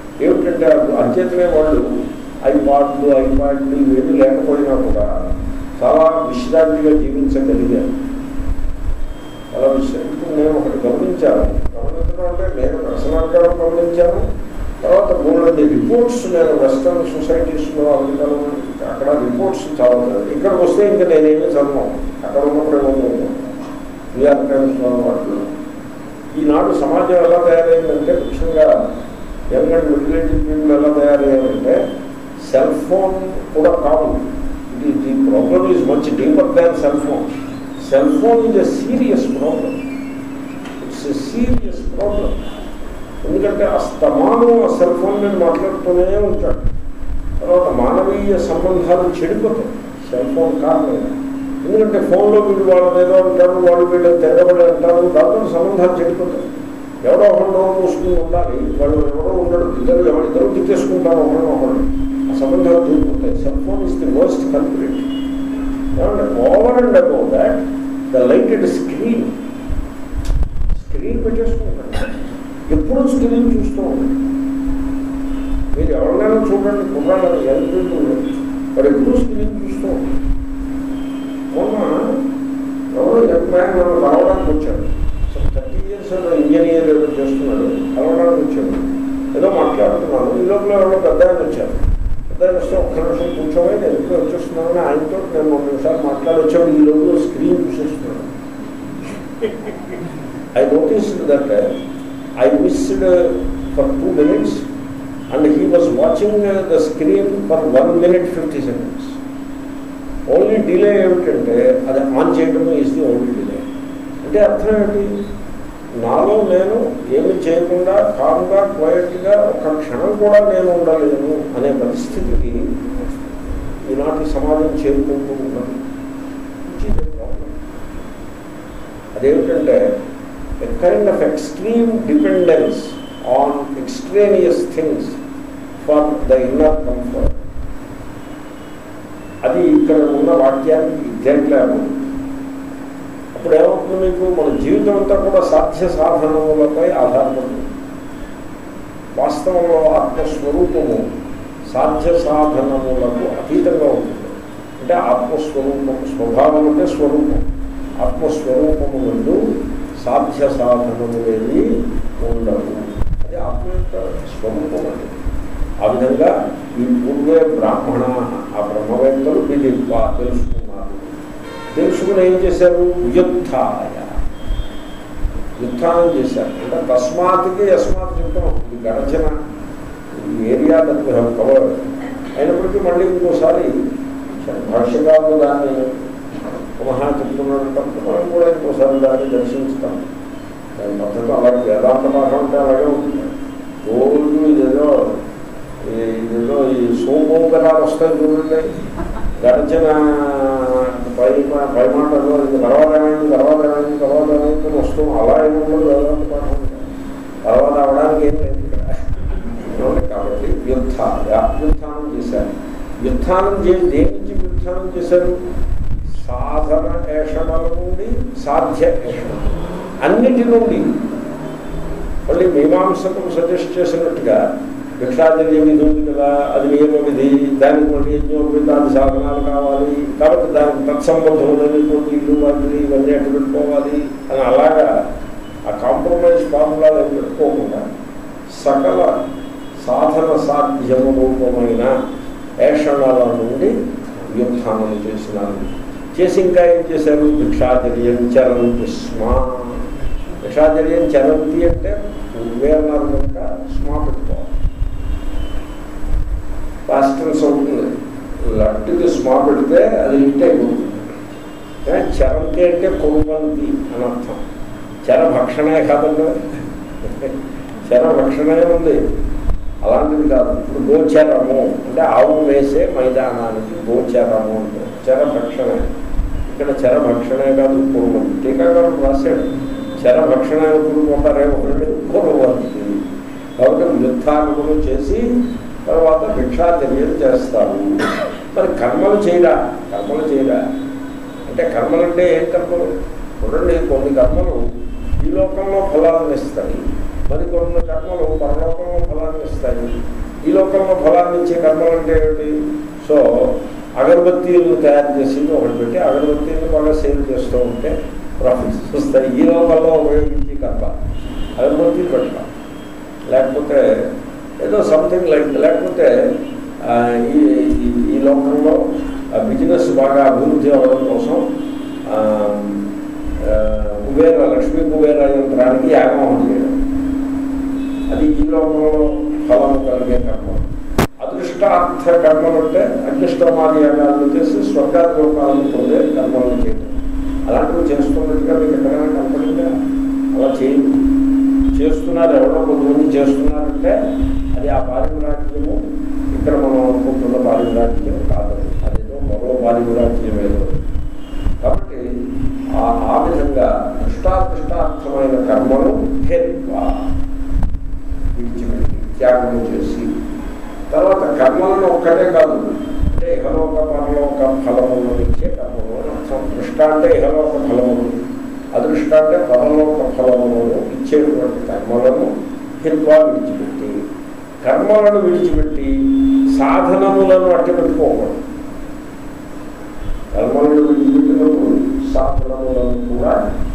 ఎందుకంటే అంచేతనే వాళ్ళు ఐపాడ్లు ఐపాడ్లు ఇవేమి లేకపోయినా కూడా చాలా విశ్రాంతిగా జీవించగలిగారు చాలా విషయం ఇప్పుడు నేను ఒకటి గమనించాను గమనించడం అంటే నేను పర్సనల్గా గమనించాను తర్వాత మూడండి రిపోర్ట్స్ నేను వెస్టర్న్ సొసైటీస్లో అమెరికాలో అక్కడ రిపోర్ట్స్ చదవలేదు ఇక్కడికి వస్తే ఇంకా నేనేమీ చదవను అక్కడ ఉన్నప్పుడు ఏమో న్యూయార్క్ టైమ్స్లో వాటిలో ఈనాడు సమాజం ఎలా తయారైందంటే ముఖ్యంగా young and middle age people ఎలా తయారయ్యారంటే సెల్ ఫోన్ కూడా కాదు ఇది the problem is much deeper than cell phone cell phone is a serious problem it's a serious problem ఎందుకంటే అస్తమానం ఆ సెల్ ఫోన్ మీద మాట్లాడుతూనే ఉంటాడు తర్వాత మానవీయ సంబంధాలు చెడిపోతాయి సెల్ ఫోన్ కారణంగా ఎందుకంటే ఫోన్లో వీడు వాళ్ళ మీద అంటారు వాళ్ళు వీళ్ళు తెగబడి అంటారు దాంతో సంబంధాలు చెడిపోతాయి ఎవడో ఒకడో మూసుకుని ఉండాలి వాళ్ళు ఎవడో ఉండడు ఇద్దరు ఎవరు ఇద్దరు తిట్టేసుకుంటారు ఒకరిని ఒకళ్ళు ఆ సంబంధాలు చెడిపోతాయి cell phone is the worst culprit ఏమంటే over and above that the lighted screen screen పెట్టేసుకుంటాడు ఎప్పుడు స్క్రీన్ చూస్తూ ఉంటాడు మీరు ఎవరినైనా చూడండి కుర్రాళ్ళు ఎల్పీలు వాడు ఎప్పుడు స్క్రీన్ చూస్తూ ఉంటాడు మొన్న ఎవరో ఎంప్లాయ్ నన్ను రావడానికి వచ్చాడు థర్టీ ఇయర్స్ ఇంజనీర్ ఏదో చేస్తున్నాడు కలవడానికి వచ్చాడు ఏదో మాట్లాడుతున్నాను ఈ లోపల ఎవరో పెద్ద ఆయన వచ్చారు పెద్ద ఆయన వస్తే ఒక్క నిమిషం కూర్చోమని నేను ఎప్పుడు వచ్చేస్తున్నానని ఆయనతో నేను రెండు నిమిషాలు మాట్లాడి వచ్చాడు ఈ లోపల స్క్రీన్ చూసేస్తున్నాను I noticed that I missed for two minutes and he was watching the screen for one minute fifty seconds only delay ఏమిటంటే అది ఆన్ చేయడం ఈజ్ ది ఓన్లీ డిలే అంటే అర్థం ఏంటి నాలో నేను ఏమి చేయకుండా కామ్గా క్వైట్గా ఒక క్షణం కూడా నేను ఉండలేను అనే పరిస్థితికి ఈనాటి సమాజం చేరుకుంటూ ఉన్నది అదేమిటంటే a kind of extreme dependence on extraneous things for the inner comfort అది ఇక్కడ ఉన్న వాక్యానికి ఎగ్జాక్ట్లీ అవుతుంది అప్పుడు ఏమవుతుంది మీకు మన జీవితం అంతా కూడా సాధ్య సాధనములపై ఆధారపడుతుంది వాస్తవంలో ఆత్మస్వరూపము సాధ్య సాధనములకు అతీతంగా ఉంటుంది అంటే ఆత్మస్వరూపం స్వభావం అంటే స్వరూపం ఆత్మస్వరూపము ముందు సాధ్య సాధనములేవి ఉండవు అది ఆత్మ యొక్క స్వరూపం అది ఆ విధంగా ఈ పూర్వే బ్రాహ్మణ ఆ బ్రహ్మవేత్తలు విధిత్వ తెలుసుకున్నారు తెలుసుకుని ఏం చేశారు యుద్ధాయ యుద్ధానం చేశారు అంటే తస్మాత్కి యస్మాత్ చెప్తాం ఈ గడచిన ఈ ఏరియా దట్ కవర్ అయినప్పటికీ మళ్ళీ ఇంకోసారి భాష్యకారులు దాన్ని పునః చెప్తున్నప్పుడు మనం కూడా ఇంకోసారి దాన్ని దర్శించుతాం దాని పద్ధతి అలాగే వేదాంత పాఠం అంటే అలాగే ఉంటుంది రోజు ఇదేదో ఇదేదో ఈ సోమోపరాలు వస్తాయి చూడండి గడిచిన పై పై మాటలు ఇది తర్వాత ఏమైంది తర్వాత ఏమైంది తర్వాత ఏమైంది అని వస్తూ అలా ఏమన్నా వేదాంత పాఠం తర్వాత అవడానికి ఏం లేదు ఇక్కడ కాబట్టి యుద్ధ యుద్ధానం చేశారు యుద్ధానం చేసి దేని నుంచి యుద్ధానం చేశారు సాధన ఏషణల నుండి సాధ్య ఏషణ అన్నిటి నుండి మళ్ళీ మీమాంసకం సజెస్ట్ చేసినట్టుగా భిక్షాచర్య విధి ఉంది కదా అది నియమ విధి దానికి మళ్ళీ యజ్ఞోపేతాది సాధనాలు కావాలి కాబట్టి దానికి తత్సంబంధమైనటువంటి ఇల్లు వాటిని ఇవన్నీ అటు పెట్టుకోవాలి అని అలాగా ఆ కాంప్రమైజ్ ఫార్ములాలు పెట్టుకోకుండా సకల సాధన సాధ్యము రూపమైన ఏషణాల నుండి వ్యుత్థానం చేసినారు చేసి ఇంకా ఏం చేశారు భిక్షాచర్యం చరంతి స్మా భిక్షాచర్యం చరంతి అంటే నువ్వే అన్నారు కనుక స్మా పెట్టుకోవాలి పాస్టర్స్ అవుతుంది లట్టుకి స్మా పెడితే అది లిట్ అయిపోతుంది చరంతి అంటే కొనుగంతి అని అర్థం చర భక్షణే కాదండి చర భక్షణే ఉంది అలాంటిది కాదు ఇప్పుడు గోచరము అంటే ఆవు వేసే మైదానానికి గోచరము అంటే చర భక్షణే ఇక్కడ చర భక్షణే కాదు పూర్వం టీకాగారు రాశాడు చర భక్షణ కూడుకుంటారేమో పూర్వవంతి కాబట్టి యుద్ధానుకులు చేసి తర్వాత భిక్షాచర్యలు చేస్తారు మరి కర్మలు చేయరా కర్మలు చేయరా అంటే కర్మలు అంటే ఏం కర్మలు చూడండి కొన్ని కర్మలు ఈ లోకంలో ఫలాలను ఇస్తాయి మరి కొన్ని కర్మలు పరలోకంలో ఫలాన్ని ఇస్తాయి ఈ లోకంలో ఫలాన్ని ఇచ్చే కర్మలు అంటే ఏమిటి సో అగరబత్తీలు తయారు చేసింది ఒకటి పెట్టి అగరబత్తీలు బాగా సేల్ చేస్తూ ఉంటే ప్రాఫిట్స్ వస్తాయి ఈ లోకంలో ఉపయోగించే కర్మ అగరబత్తీలు పెట్టాలి లేకపోతే ఏదో సంథింగ్ లైక్ లేకపోతే ఆ, ఈ ఈ- ఈ లోకంలో బిజినెస్ బాగా అభివృద్ధి అవ్వడం కోసం ఆ, ఆ, కుబేర లక్ష్మీ కుబేర యంత్రానికి యాగం ఒకటి చేయడం అది ఈ లోకంలో ఫలం కలిగే కర్మ అదృష్టార్థ కర్మలు అంటే అదృష్టమాది యాగాలను చేసి స్వర్గాది లోకాలను పొందే కర్మలను చేయడం అలాంటివి చేస్తున్నట్టుగా మీకు ఎక్కడైనా కనపడిందా అలా చేయండి చేస్తున్నారు ఎవరో కొంతమంది చేస్తున్నారంటే అది ఆ పారివిరాజ్యము ఇక్కడ మనం అనుకుంటున్న పారివిరాజ్యం కాదు అదేదో మరో పారివిరాజ్యం ఏదో కాబట్టి ఆ ఆ విధంగా దృష్టాదృష్టార్థమైన కర్మను హేత్వా విడిచిపెట్టి త్యాగం చేసి తర్వాత కర్మలను ఒక్కటే కాదు అంటే ఇహలోక పరలోక ఫలములను ఇచ్చే కర్మలు అని అర్థం దృష్ట అంటే ఇహలోక ఫలములు అదృష్ట అంటే పరలోక ఫలములను ఇచ్చేటువంటి కర్మలను హిత్వా విడిచిపెట్టి కర్మలను విడిచిపెట్టి సాధనములను అట్టి పెట్టుకోకూడదు కర్మలను విడిచిపెట్టినప్పుడు సాధనములను కూడా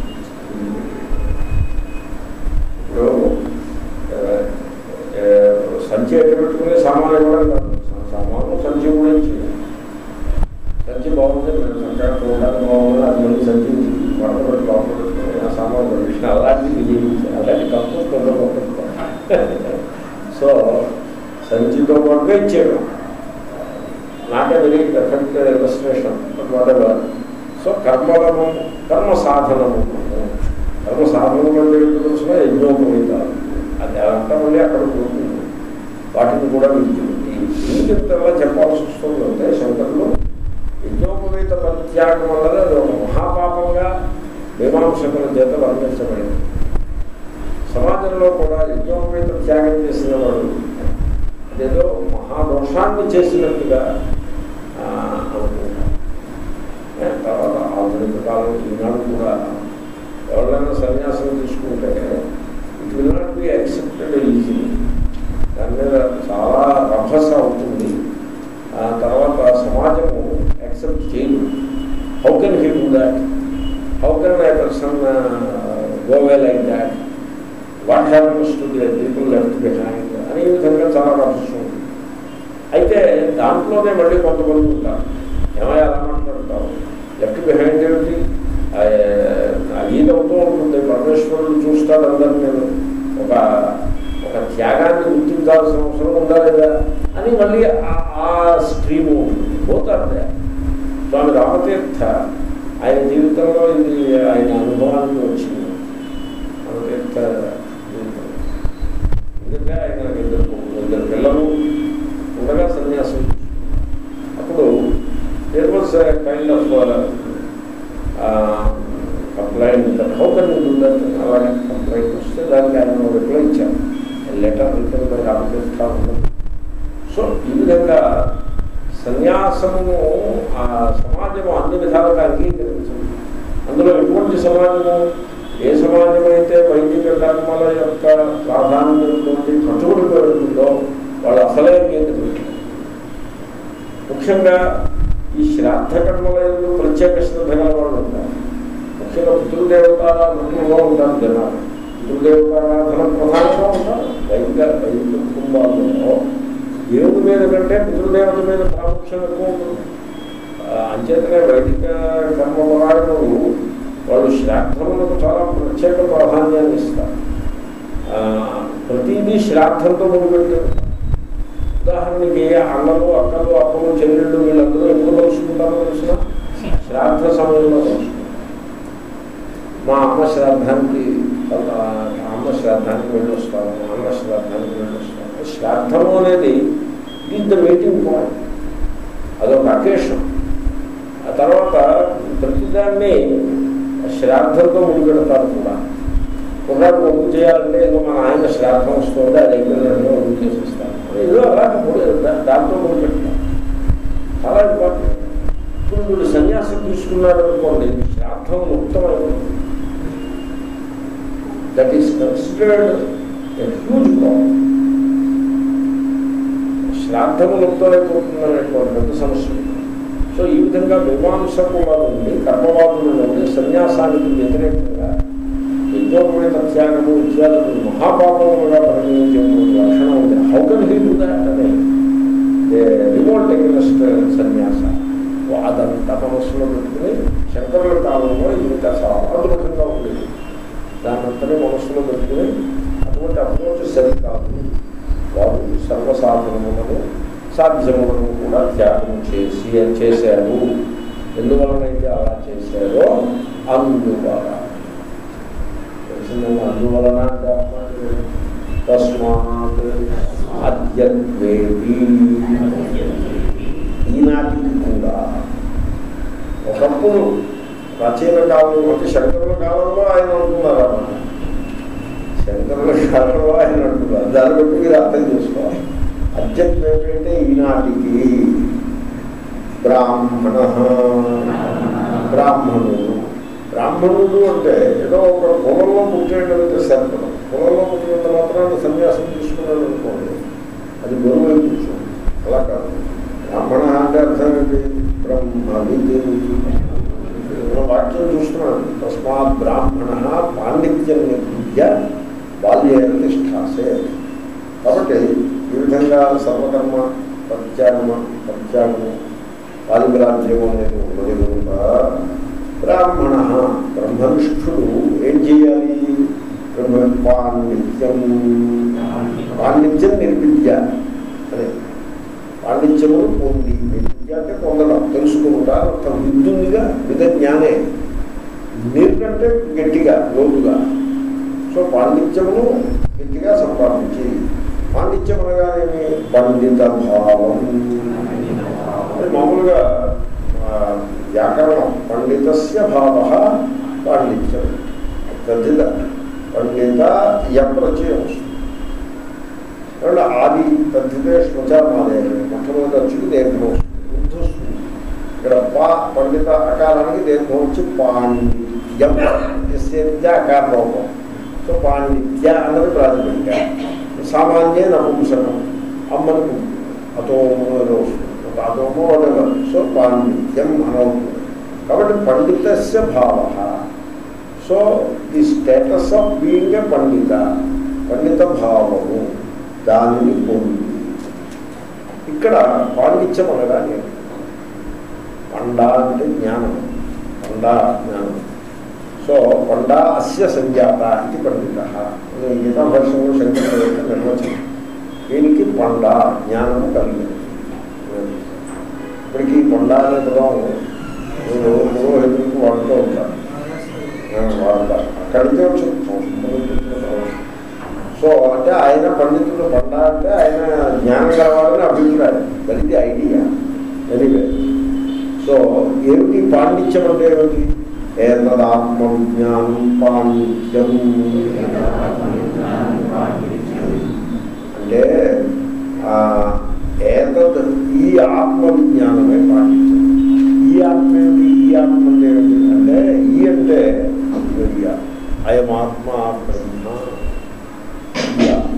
ఇప్పుడు ఆ, ఆ, సంచి ఎట్టు పెట్టుకునే సామాన్లు ఇవ్వడం కాదు సామాను సంచి కూడా ఇచ్చేయాలి సంచి బాగుంది నేను చక్కగా చూడడానికి బాగుంది అది మళ్ళీ సంచి వరద పెట్టి లోపల పెట్టుకుని ఆ సామాన్ పంపించిన అలాంటివి జీవించాలి అలాంటి కంపోస్ట్ కొంత సో సంచితో పాటుగా ఇచ్చేయడం not a very perfect illustration whatever so కర్మలను కర్మ సాధనము కర్మ సాధనలు అంటే ఏంటో తెలిసిన యజ్ఞోపవీతాలు అది అదంతా మళ్ళీ అక్కడ పోతుంది వాటిని కూడా విడిచిపెట్టి ఎందుకంతలా చెప్పాల్సి వస్తుందంటే శంకరులు యజ్ఞోపవీత పరిత్యాగం వల్ల అది ఒక మహాపాపంగా మీమాంసకుల చేత వర్ణించబడింది సమాజంలో కూడా యజ్ఞోపవీత త్యాగం చేసిన వాడు అదేదో మహాదోషాన్ని చేసినట్టుగా ఆ, అనుకుంటారు ఏ, తర్వాత ఆధునిక కాలం ఈనాడు కూడా ఎవరైనా సన్యాసం తీసుకుంటే it will not be accepted easy దాని మీద చాలా రభస అవుతుంది ఆ తర్వాత సమాజము యాక్సెప్ట్ చేయదు how can he do that how can I person go away like that what happens to the people left behind అనే విధంగా చాలా రభస ఉంది అయితే దాంట్లోనే మళ్ళీ కొంతమంది ఉంటారు ఏమయ్య అలా మాట్లాడతారు లెఫ్ట్ బిహైండ్ ఏమిటి ఈదవుతూ ఉంటుంది పరమేశ్వరుడు చూస్తాడు అందరినీ నేను ఒక ఒక త్యాగాన్ని గుర్తించాల్సిన అవసరం ఉందా లేదా అని మళ్ళీ ఆ- ఆ స్ట్రీము పోతారు స్వామి రామతీర్థ ఆయన జీవితంలో ఇది ఆయన అనుభవానికి వచ్చింది రామతీర్థ జీవితం ఎందుకంటే ఆయన ఇద్దరు ఇద్దరు పిల్లలు ఉండగా సన్యాసం అప్పుడు there was kind of complaint how can do that అలాగే కంప్లైంట్ వస్తే దానికి ఆయన రిప్లై ఇచ్చారు లెటర్ రిటర్న్ బై రామకృష్ణ ఉన్నది సో ఈ విధంగా సన్యాసము ఆ సమాజము అన్ని విధాలుగా అంగీకరించింది అందులో ఎటువంటి సమాజము ఏ సమాజం అయితే వైదిక కర్మల యొక్క ప్రాధాన్యంతో కట్టుబడి పెడుతుందో వాళ్ళు అసలే అంగీకరించారు ముఖ్యంగా ఈ శ్రాద్ధ కర్మలందు ప్రత్యేక శ్రద్ధ గల వాళ్ళు ఉంటారు ముఖ్యంగా పితృదేవతారాధనలో ఉంటారు జనాలు పితృదేవతారాధన ప్రధానంగా ఉంటారు వైదిక వైదిక కుటుంబాలలో దేవుడి మీద కంటే పితృదేవత మీద ప్రాముఖ్యం ఎక్కువ ఉంటుంది ఆ, అంచేతనే వైదిక కర్మపరాయణులు వాళ్ళు శ్రాద్ధములకు చాలా ప్రత్యేక ప్రాధాన్యాన్ని ఇస్తారు ఆ, ప్రతిదీ శ్రాద్ధంతో ముడిపెట్టారు ఉదాహరణకి అన్నలు అక్కలు అప్పలు చెల్లెళ్ళు వీళ్ళందరూ ఎప్పుడు కలుసుకుంటారో తెలిసిన శ్రాద్ధ సమయంలో కలుసుకుంటారు మా అమ్మ శ్రాద్ధానికి ఆ, అమ్మ శ్రాద్ధానికి వెళ్ళొస్తాను మా అన్న శ్రాద్ధానికి వెళ్ళొస్తాను శ్రాద్ధము అనేది ఈజ్ ద మీటింగ్ పాయింట్ అదొక అకేషన్ ఆ తర్వాత ప్రతిదాన్ని శ్రాద్ధంతో ముడిపెడతారు కూడా కుర్రాడు ఒడుగు చేయాలంటే ఏదో మన ఆయన శ్రాద్ధం వస్తుంది అది అయిపోయిందంటే ఒడుగు చేసిస్తాను ఏదో అలాగే ముడి- దా- దాంతో ముడిపెడతారు చాలా ఇంపార్టెంట్ ఇప్పుడు వీడు సన్యాసం తీసుకున్నాడు అనుకోండి శ్రాద్ధం ముక్తమైపోతుంది that is considered huge problem శ్రాద్ధము లుప్తమైపోతుందనేటువంటి పెద్ద సమస్య ఉంది. సో ఈ విధంగా మీమాంసకుల నుండి కర్మవాదుల నుండి సన్యాసానికి వ్యతిరేకంగా యజ్ఞోపేత త్యాగము ఇత్యాదులు మహాపాపములుగా పరిగణించేటువంటి లక్షణం ఉంది how can he do that అని రిమోట్ ఎగ్నెస్ట్ సన్యాస అదంతా మనస్సులో పెట్టుకుని శంకరుల కాలంలో ఇది ఇంకా చాలా అద్భుతంగా ఉండేది దానంతనే మనస్సులో పెట్టుకుని అటువంటి అప్రోచ్ సరికాదు వారు సర్వసాధనములను సాధ్యములను కూడా త్యాగం చేసి చేశారు ఎందువలనైతే అలా చేశారో అందువలన తెలిసిందండి అందువలన అంటే అర్థం ఏంటి? తస్మాత్ అద్యద్వేపి ఈనాటికి కూడా ఒకప్పుడు ప్రాచీన కాలంలో అంటే శంకరుల కాలంలో ఆయన అంటున్నారు అన్నమాట శంకరుల కాలంలో ఆయన అంటున్నారు దాన్ని బట్టి మీరు అర్థం చేసుకోవాలి అద్యద్వేపి అంటే ఈనాటికి బ్రాహ్మణ బ్రాహ్మణుడు బ్రాహ్మణుడు అంటే ఏదో ఒక కులంలో పుట్టేటంటే సరిపడం కులంలో పుట్టినంత మాత్రాన్ని సన్యాసం తీసుకున్నాడు అనుకోండి అది గొడవ కూర్చోండి అలా కాదు బ్రాహ్మణ అంటే అర్థం ఏంటి బ్రహ్మ విద్య మనం వాక్యం చూస్తున్నాం తస్మాత్ బ్రాహ్మణ పాండిత్యం విద్య బాల్య తిష్టాసే కాబట్టి ఈ విధంగా సర్వకర్మ ప్రత్యాగమ ప్రత్యాగము పాలిగ్రాజ్యము అనేది ఉన్నది కనుక బ్రాహ్మణ బ్రహ్మనిష్ఠుడు ఏం చేయాలి బ్రహ్మ పాండిత్యం పాండిత్యం నిర్విద్య అదే పాండిత్యమును పొంది విద్య అంటే పొందడం తెలుసుకుంటా ఒక విద్యుందిగా విధ జ్ఞానే నీకంటే గట్టిగా లోతుగా సో పాండిత్యమును గట్టిగా సంపాదించి పాండిత్యం అనగానేమి పండిత భావం అంటే మామూలుగా ఆ, వ్యాకరణం పండితస్య భావ పాండిత్యం తద్దిత పండిత యప్రచయం వస్తుంది కాబట్టి ఆది తద్దితే శ్వచామాదే మొట్టమొదటి వచ్చి దీర్ఘం వస్తుంది వృద్ధి వస్తుంది ఇక్కడ పా పండిత అకారానికి దీర్ఘం వచ్చి పాండిత్యం ఎస్య అకార లోపం సో పాండిత్య అన్నది ప్రాతిపదిక సామాన్య నపుంసకం అమ్మని అతోమో ఏదో వస్తుంది ఒక అతోమో whatever. సో పాండిత్యం అనవుతుంది కాబట్టి పండితస్య భావ so the status of being a పండిత పండిత భావము దానిని పొంది ఇక్కడ పాండిత్యం అనగా నేను పండా అంటే జ్ఞానం పండా జ్ఞానం సో పండా అస్య సంజాత ఇది పండిత ఇది గీతా భాషలో శంకర యొక్క నిర్వచనం దీనికి పండా జ్ఞానము కలిగింది ఇప్పటికీ పండా అనే పదం నేను పురోహితులకు వాడుతూ ఉంటాను ఆ, వాడతారు అక్కడికే వచ్చి సో అంటే ఆయన పండితుడు పండా అంటే ఆయన జ్ఞానం కావాలని అభిప్రాయం దట్ ఇది ఐడియా ఎనివే సో ఏమిటి పాండిత్యం అంటే ఏమిటి ఏతదాత్మ విజ్ఞానం పాండిత్యం అంటే ఆ, ఏతద్ ఈ ఆత్మ విజ్ఞానమే పాండిత్యం ఈ ఆత్మ ఏమిటి ఈ ఆత్మ అంటే ఏమిటి అంటే ఈ అంటే అద్వైయ అయమాత్మ బ్రహ్మ ఈ ఆత్మ.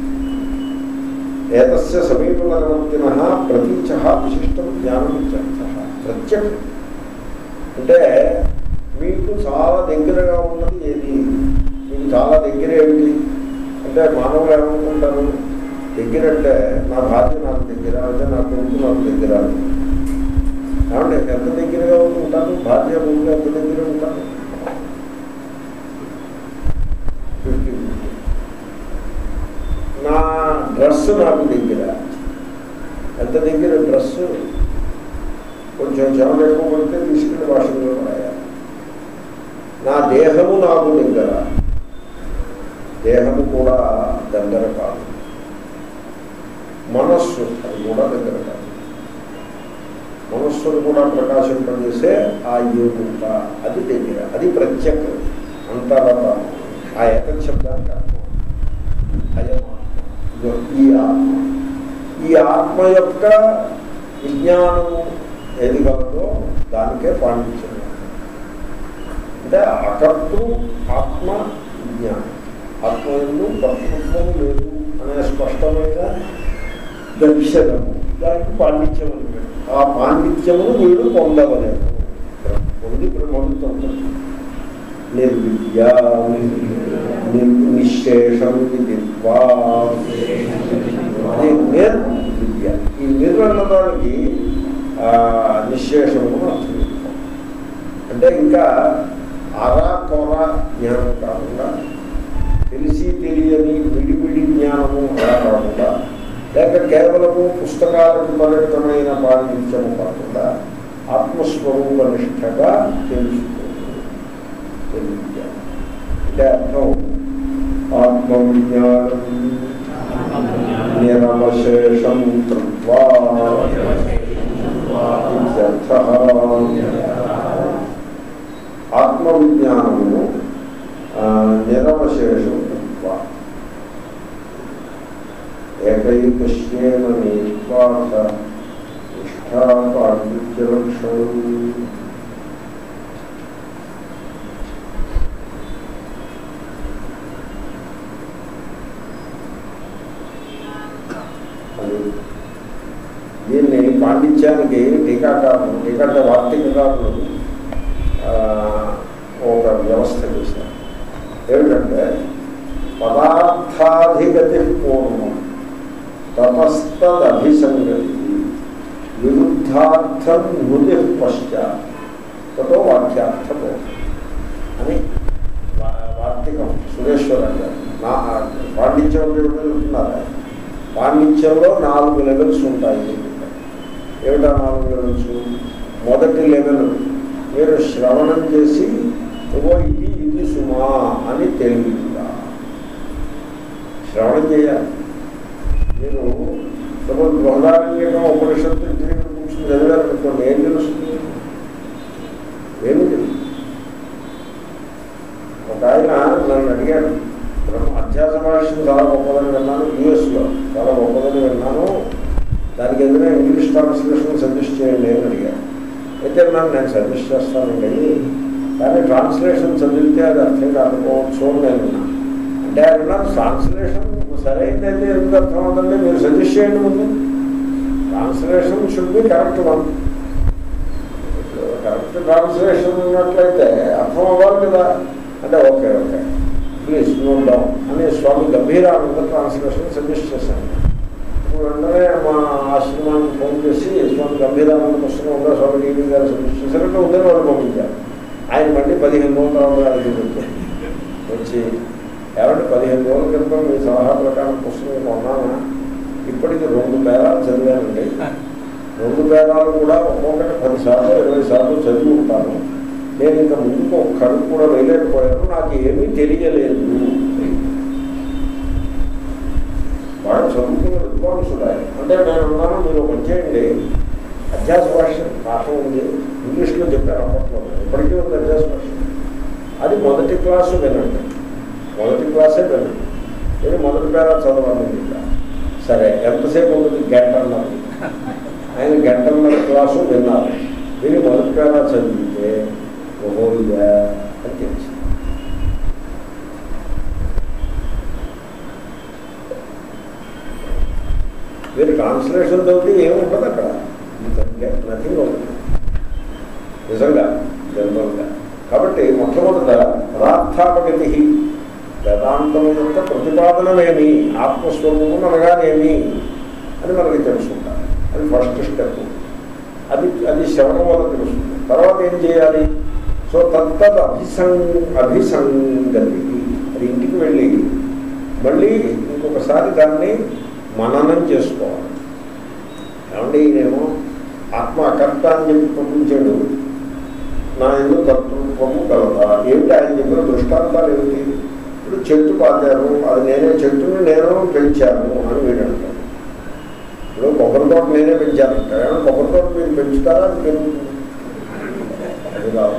ఏతస్య సమీపవర్తిన ప్రతీచ విశిష్టం జ్ఞానం ఇత్యర్థః. ప్రత్యక్షం అంటే మీకు చాలా దగ్గరగా ఉన్నది ఏది మీకు చాలా దగ్గర ఏమిటి అంటే మానవులు ఏమనుకుంటారు దగ్గర అంటే నా భార్య నాకు దగ్గర అంటే నా కొడుకు నాకు దగ్గర ఏమంటే ఎంత దగ్గరగా ఉంటాను భార్య కొడుకు ఎంత దగ్గర ఉంటాను ఫిఫ్టీ నా డ్రెస్ నాకు దగ్గర ఎంత దగ్గర డ్రెస్ కొంచెం చెమట ఎక్కువ పడితే తీసుకుని భాషలో రాయాలి నా దేహము నాకు దగ్గర దేహము కూడా దగ్గర కాదు మనస్సు అది కూడా దగ్గర కాదు మనస్సును కూడా ప్రకాశింపజేసే ఆ యోగుత అది దగ్గర అది ప్రత్యేకం అంతరత ఆ ఏకశబ్దానికి అర్థం అయమాత్మ ఇదో ఈ ఆత్మ ఈ ఆత్మ యొక్క విజ్ఞానము ఏది కలదో దానికే పాండిత్యం అంటే అకర్తృ ఆత్మ విజ్ఞానం ఆత్మ ఎందు కర్తృత్వం లేదు అనే స్పష్టమైన దర్శనము దానికి పాండిత్యం అని పేరు. ఆ పాండిత్యమును వీడు పొందవలేము పొంది బ్రహ్మవుతుంది నిర్విద్య నిర్- నిశ్శేషం విదిత్వా అది నిర్ విద్య ఈ నిర్వహణకి నిశ్శేషము అని అర్థం చెప్పుకోవాలి. అంటే ఇంకా అరా కొర జ్ఞానం కాకుండా తెలిసి తెలియని విడివిడి జ్ఞానము అలా కాకుండా లేక కేవలము పుస్తకాలకు పరిమితమైన పాండిత్యము కాకుండా ఆత్మస్వరూప నిష్టగా తెలుసుకోవాలి తెలియ అంటే అర్థం ఆత్మవిజ్ఞానం నిరవశేషం కృత్వా ఇత్యర్థః. ఆత్మవిజ్ఞానము ఆ, నిరవశేషం కృత్వా ఏకైకశ్యేన నీత్వాస నిష్ఠా పాండిత్యలక్షణం అది దీన్ని పాండిత్యానికి టీకాకారులు టీకాంత వార్తీకారులు ఆ, ఒక వ్యవస్థ చేశారు ఏమిటంటే పదార్థాధిగతి పూర్వం తపస్తదభిసంగతి విరుద్ధార్థం మృతి పశ్చాత్ తతో వాక్యార్థం అని వా- వార్తికం సురేశ్వరం గారు నా పాండిత్యం అంటే ఏమిటో చెప్తున్నారు పాండిత్యంలో నాలుగు లెవెల్స్ ఉంటాయి ఏమిటా నాలుగు లెవెల్స్ మొదటి లెవెల్ మీరు శ్రవణం చేసి ఇగో ఇది ఇది సుమా అని తెలియదా శ్రవణం చేయాలి మీరు సపోజ్ బృహదారణ్యంగా ఉపనిషత్తు ఇంటికి కూర్చొని చదివారనుకోండి ఏం తెలుస్తుంది ఏమి తెలుసు ఒక ఆయన నన్ను అడిగాడు బ్రహ్మ అధ్యాస భాషను చాలా గొప్పదని విన్నాను యూఎస్లో చాలా గొప్పదని విన్నాను దానికి ఏదైనా ఇంగ్లీష్ ట్రాన్స్లేషన్ సజెస్ట్ చేయండి అని అడిగాను అయితే నన్ను నేను సజెస్ట్ చేస్తానండి కానీ ట్రాన్స్లేషన్ చదివితే అది అర్థం కాకపోవచ్చు అని నేను విన్నా. అంటే ఆయన ట్రాన్స్లేషన్ సరైనది ఎందుకు అర్థం అవుతుంది మీరు సజెస్ట్ చేయండి ముందు translation should be correct one correct translation ఉన్నట్లయితే అర్థం అవ్వాలి కదా అంటే okay okay please note down అని స్వామి గంభీరానంద ట్రాన్స్లేషన్ సజెస్ట్ చేశాను ఇప్పుడు వెంటనే మా ఆశ్రమానికి ఫోన్ చేసి స్వామి గంభీరానంద పుస్తకం ఉందా స్వామి టీవీ గారు సజెస్ట్ చేశారంటే ఉందని వాళ్ళు పంపించారు ఆయన మళ్ళీ పదిహేను రోజుల తర్వాత అది వచ్చారు వచ్చి ఏమంటే పదిహేను రోజుల క్రితం మీ సలహా ప్రకారం పుస్తకం కొన్నానా ఇప్పటికి రెండు పేరాలు చదివానండి రెండు పేరాలు కూడా ఒక్కొక్కటి పది సార్లు ఇరవై సార్లు చదివి ఉంటాను నేను ఇంత ముందుకు ఒక్కడు కూడా వేయలేకపోయాను నాకు ఏమీ తెలియలేదు వాడు చదువుకున్న విద్వాంసుడు ఆయన అంటే నేను ఉన్నాను మీరు పని చేయండి అధ్యాస భాష పాఠం ఉంది ఇంగ్లీష్లో చెప్పారు అప్పట్లో ఇప్పటికీ ఉంది అధ్యాస భాష అది మొదటి క్లాసు వినండి మొదటి క్లాసే వినండి నేను మొదటి పేరా చదవాలి ఇంకా సరే ఎంతసేపు ఉంటుంది గంట అన్నారు ఆయన గంటన్నర క్లాసు విన్నారు విని మొదటి పేరా చదివితే ఓహో ఇదా అని తెలిసి మీరు ట్రాన్స్లేషన్ చదివితే ఏముంటుంది అక్కడ నథింగ్ ఉంటుంది నిజంగా జనరల్గా కాబట్టి మొట్టమొదట పదార్థాపగతి వేదాంతం యొక్క ప్రతిపాదనమేమి ఆత్మస్వరూపం అనగానేమి అని మనకి తెలుసుకుంటారు అది ఫస్ట్ స్టెప్ అది అది శ్రవణం వల్ల తెలుస్తుంది తర్వాత ఏం చేయాలి సో తత్తద్ అభిసం అభిసంగతి అది ఇంటికి వెళ్ళి మళ్ళీ ఇంకొకసారి దాన్ని మననం చేసుకోవాలి ఏమంటే ఈయనేమో ఆత్మ అకర్త అని చెప్పి పంపించాడు నా ఎందుకు కర్తృత్వము కలదా ఏమిటి ఆయన చెప్పిన దృష్టాంతాలు ఏమిటి ఇప్పుడు చెట్టు పాతారు అది నేనే చెట్టుని నేను పెంచాను అని వీడు అంటాడు ఇప్పుడు కొబ్బరి తోట నేనే పెంచానంట ఏమన్నా కొబ్బరి తోట మీరు పెంచుతారా అది పెరుగుతుంది అది కాదు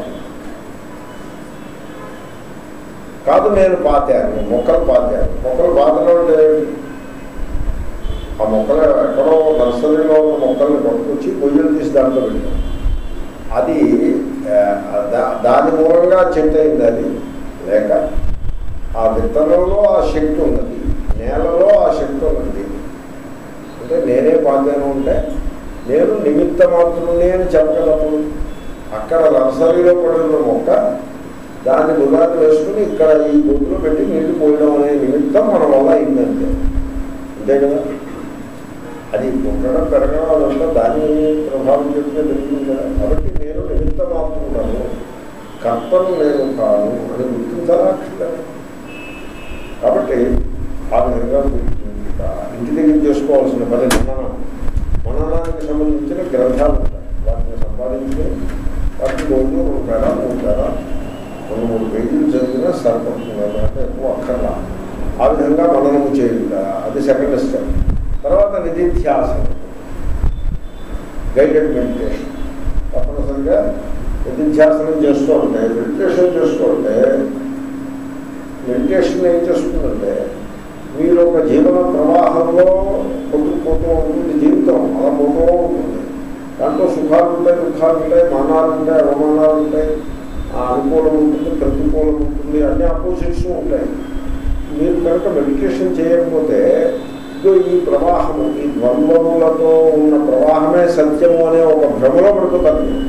కాదు నేను పాతాను మొక్కలు పాతాను మొక్కలు పాతడం అంటే ఏమిటి? ఆ మొక్కలు ఎక్కడో నర్సరీలో ఉన్న మొక్కల్ని పట్టుకొచ్చి పొయ్యిలు తీసి దాంట్లో పెట్టాం అది ఆ, దా- దాని మూలంగా చెట్టు అయింది అది లేక ఆ విత్తనంలో ఆ శక్తి ఉన్నది నేలలో ఆ శక్తి ఉన్నది అంటే నేనే పాతాను అంటే నేను నిమిత్త మాత్రునే అని చెప్పగలము అక్కడ నర్సరీలో పడిన మొక్క దాన్ని గులాబీ వేసుకుని ఇక్కడ ఈ గొడ్డులో పెట్టి నీళ్లు పోయడం అనే నిమిత్తం మన వల్ల అయిందంటే అంతే కదా అది పుట్టడం పెరగడం అదంతా దాని ప్రభావం చెప్తే తెలిసింది కదా కాబట్టి నేను నిమిత్త మాత్రున్నాను కర్తను నేను కాను అని గుర్తించాలా అక్షరం కాబట్టి ఆ విధంగా గుర్తించుట ఇంటి దగ్గర చేసుకోవాల్సిన పని మననం మననానికి సంబంధించిన గ్రంథాలు ఉంటాయి వాటిని సంపాదించుకొని వాటిని రోజు రెండు పేర మూడు పేర రెండు మూడు పేజీలు చదివినా సరిపడుతుంది అంటే ఎక్కువ అక్కర్లా ఆ విధంగా మననము చేయుట అది సెకండ్ స్టెప్ తర్వాత నిధిధ్యాసనం గైడెడ్ మెడిటేషన్ తప్పనిసరిగా నిధిధ్యాసనం చేస్తూ ఉంటే మెడిటేషన్ చేస్తూ ఉంటే మెడిటేషన్ ఏం చేస్తుందంటే మీరు ఒక జీవన ప్రవాహంలో కొట్టుకుపోతూ ఉంటుంది జీవితం అలా పోతూ ఉంటుంది దాంట్లో సుఖాలు ఉంటాయి దుఃఖాలు ఉంటాయి మానాలు ఉంటాయి అవమానాలు ఉంటాయి ఆ అనుకూలం ఉంటుంది ప్రతికూలం ఉంటుంది అన్ని ఆపోజిట్స్ ఉంటాయి మీరు కనుక మెడిటేషన్ చేయకపోతే ఇదో ఈ ప్రవాహము ఈ ద్వంద్వములతో ఉన్న ప్రవాహమే సత్యము అనే ఒక భ్రమలో పడిపోతారు మీరు.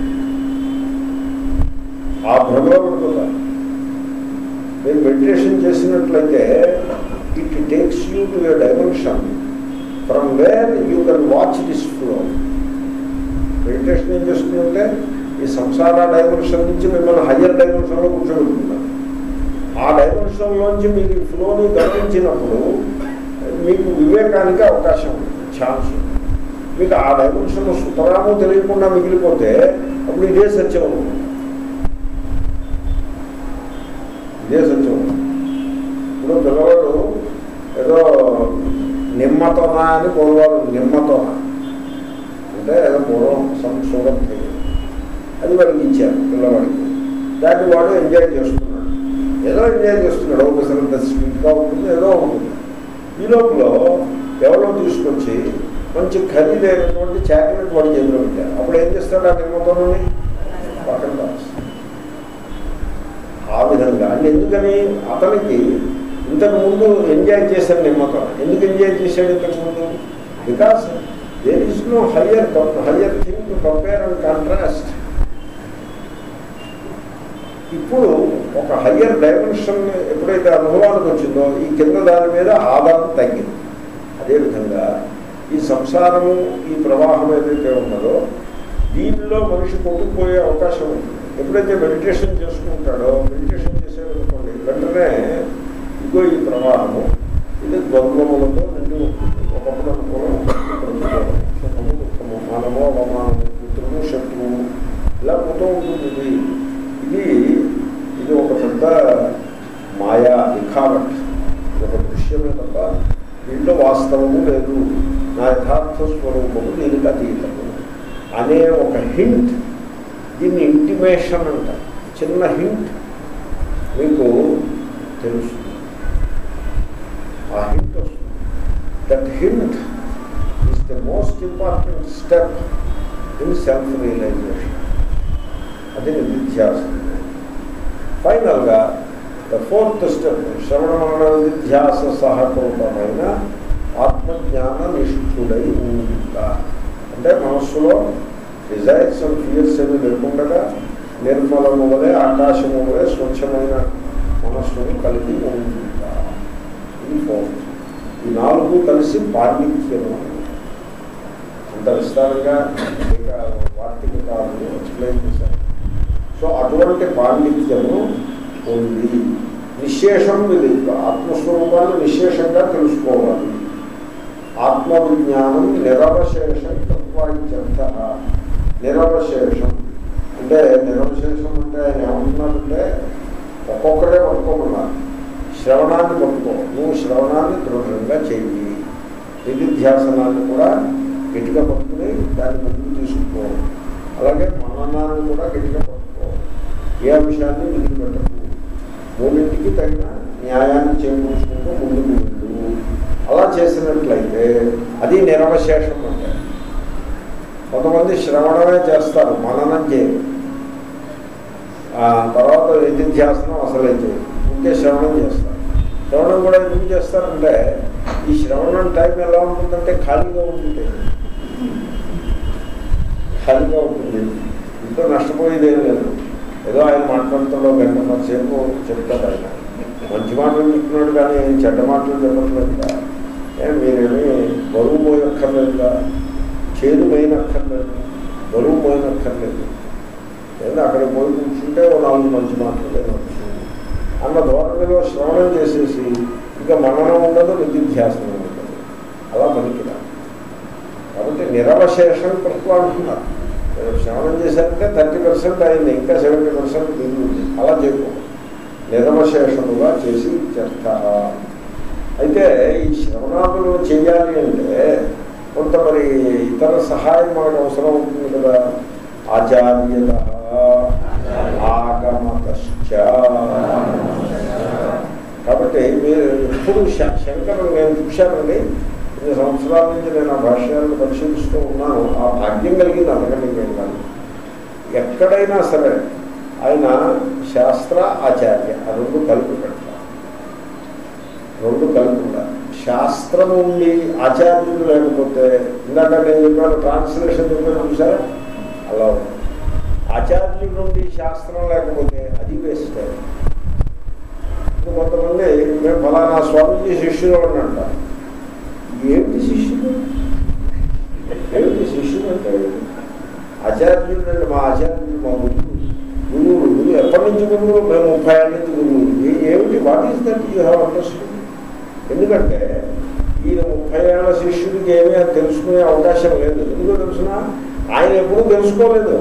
ఆ భ్రమలో పడిపోతారు మీరు మెడిటేషన్ చేసినట్లయితే it takes you to your dimension from where you can watch this flow meditation ఏం చేస్తుందంటే ఈ సంసార డైమెన్షన్ నుంచి మిమ్మల్ని హయ్యర్ డైమెన్షన్లో కూర్చోబెట్టుకుంటారు ఆ డైమెన్షన్లోంచి మీరు ఈ ఫ్లోని గమనించినప్పుడు మీకు వివేకానికి అవకాశం ఉంది ఛాన్స్ ఉంది. మీకు ఆ డైమెన్షన్ సుతరాము తెలియకుండా మిగిలిపోతే అప్పుడు ఇదే సత్యం ఉంటుంది. ఇదే సత్యం ఇప్పుడు పిల్లవాడు ఏదో నిమ్మతోన అని పూర్వాలు నిమ్మతోన అంటే ఏదో పూర్వం సంక్షోభం అది వాడికి ఇచ్చారు పిల్లవాడికి దాన్ని వాడు ఎంజాయ్ చేస్తున్నాడు ఏదో ఎంజాయ్ చేస్తున్నాడు ఒకసారి స్వీట్గా ఉంటుంది ఏదో ఉంటుంది ఈ లోపల ఎవరో తీసుకొచ్చి మంచి ఖరీదైనటువంటి చాక్లెట్ వాడి చేతిలో పెట్టారు అప్పుడు ఏం చేస్తాడు ఆ నిమ్మతోనని పక్కన రాస్తాడు ఆ విధంగా అంటే ఎందుకని అతనికి ఇంతకు ముందు ఎంజాయ్ చేశాడు నిమ్మకం ఎందుకు ఎంజాయ్ చేశాడు ఇంతకు ముందు because there is no higher higher thing to compare and contrast ఇప్పుడు ఒక హయ్యర్ డైమెన్షన్ ఎప్పుడైతే అనుభవానికి వచ్చిందో ఈ కింద దాని మీద ఆధారం తగ్గింది అదేవిధంగా ఈ సంసారము ఈ ప్రవాహం ఏదైతే ఉన్నదో దీనిలో మనిషి కొట్టుకుపోయే అవకాశం ఉంది ఎప్పుడైతే మెడిటేషన్ చేసుకుంటాడో మెడిటేషన్ చేసేదనుకోండి వెంటనే ఇగో ఈ ప్రవాహము ఇది ద్వంద్వములతో నిండి ఉంటుంది ఒకప్పుడు అనుకూలం ప్రతికూలం సుఖము దుఃఖము మానము అవమానము మిత్రుము శత్రువు ఇలా పోతూ ఉంటుంది ఇది ఇది ఇది ఒక పెద్ద మాయా లిఖావట్ ఇది ఒక దృశ్యమే తప్ప దీంట్లో వాస్తవము లేదు నా యథార్థ స్వరూపము దీనికి అతీతము అనే ఒక హింట్ దీన్ని ఇంటిమేషన్ అంట చిన్న హింట్ మీకు తెలుసు ఆ హింట్ వస్తుంది that hint is the most important step in self realization అది నిధ్యాసనం ఫైనల్గా ద ఫోర్త్ స్టెప్ శ్రవణ మరణ నిధ్యాస సహకృతమైన ఆత్మజ్ఞాన నిష్ఠుడై ఉంట అంటే మనస్సులో డిజైర్స్ అండ్ ఫియర్స్ ఏమి లేకుండా నిర్మలము వలె ఆకాశము వలె స్వచ్ఛమైన మనస్సును కలిగి ఉంట ఇది ఫోర్త్ ఈ నాలుగు కలిసి పాండిత్యము అంత విస్తారంగా ఇక వార్తిక కాదు ఎక్స్ప్లెయిన్ చేశారు సో అటువంటి పాండిత్యము ఉంది నిశేషం ఇది ఆత్మస్వరూపాన్ని నిశేషంగా తెలుసుకోవాలి ఆత్మవిజ్ఞానం నిరవశేషం తత్వాయిత్యర్థ నిరవశేషం అంటే నిరవశేషం అంటే ఆయన ఏమంటున్నారంటే ఒక్కొక్కడే పట్టుకోమన్నారు శ్రవణాన్ని పట్టుకో నువ్వు శ్రవణాన్ని దృఢంగా చెయ్యి నిధిధ్యాసనాన్ని కూడా గట్టిగా పట్టుకుని దాన్ని ముందుకు తీసుకుపో అలాగే మననాన్ని కూడా గట్టిగా పట్టుకో ఏ అంశాన్ని వదిలిపెట్టకు మూడింటికి తగిన న్యాయాన్ని చేకూర్చుకుంటూ ముందుకు వెళ్ళు అలా చేసినట్లయితే అది నిరవశేషం అంటే కొంతమంది శ్రవణమే చేస్తారు మననం చేయరు ఆ తర్వాత నిధిధ్యాసనం అసలే చేయరు ఇంకే శ్రవణం చేస్తారు శ్రవణం కూడా ఎందుకు చేస్తారంటే ఈ శ్రవణం టైం ఎలా ఉంటుందంటే ఖాళీగా ఉంటుంది ఖాళీగా ఉంటుంది ఇంట్లో నష్టపోయేది ఏం లేదు ఏదో ఆయన మాట్లాడుతున్న గంట సేపు చెప్తాడు ఆయన మంచి మాటలు చెప్తున్నాడు కానీ ఏం చెడ్డ మాటలు చెప్పట్లేదుగా ఏం మీరేమి బరువు పోయక్కర్లేదుగా చేదు పోయినక్కర్లేదు బరువు పోయినక్కర్లేదు లేదా అక్కడ పోయి కూర్చుంటే ఓ నాలుగు మంచి మాటలు లేదు అన్న ధోరణిలో శ్రవణం చేసేసి ఇంకా మననం ఉండదు నిధిధ్యాసనం ఉండదు అలా పనికిరా కాబట్టి నిరవశేషం కృత్వ అంటున్నారు మీరు శ్రవణం చేశారంటే థర్టీ పర్సెంట్ అయింది ఇంకా సెవెంటీ పర్సెంట్ దిగుంది అలా చేయకూడదు నిరవశేషముగా చేసి చెత్త అయితే ఈ శ్రవణాదులు చేయాలి అంటే కొంత మరి ఇతర సహాయం మనకు అవసరం అవుతుంది కదా ఆచార్యత ఆగమతశ్చ కాబట్టి మీరు ఎప్పుడు శ- శంకరుడు నేను చూశానండి ఇన్ని సంవత్సరాల నుంచి నేను ఆ భాష్యాలను పరిశీలిస్తూ ఉన్నాను ఆ భాగ్యం కలిగింది అందుకని నేను కాదు ఎక్కడైనా సరే ఆయన శాస్త్ర ఆచార్య ఆ రెండు కలిపి పెడతారు రెండు కలిపి ఉండాలి శాస్త్రం ఉండి ఆచార్యులు లేకపోతే ఇందాక నేను చెప్పాను ట్రాన్స్లేషన్ చెప్పాను చూసారా అలా ఉంది ఆచార్యుల నుండి శాస్త్రం లేకపోతే అది వేస్ట్ ఇప్పుడు కొంతమంది మేము ఫలానా స్వామీజీ శిష్యులు అని అంటారు ఏమిటి శిష్యులు ఏమిటి శిష్యులు అంటే ఏమిటి? ఆచార్యులు అంటే మా ఆచార్యులు మా గురువు గురువులు గురువు ఎప్పటి నుంచి గురువులు మేము ముప్పై ఏళ్ళ నుంచి గురువులు ఏ- ఏమిటి what is that you have understood ఎందుకంటే ఈయన ముప్పై ఏళ్ళ శిష్యుడికి ఏమీ తెలుసుకునే అవకాశం లేదు ఎందుకో తెలుసిన ఆయన ఎప్పుడూ తెలుసుకోలేదు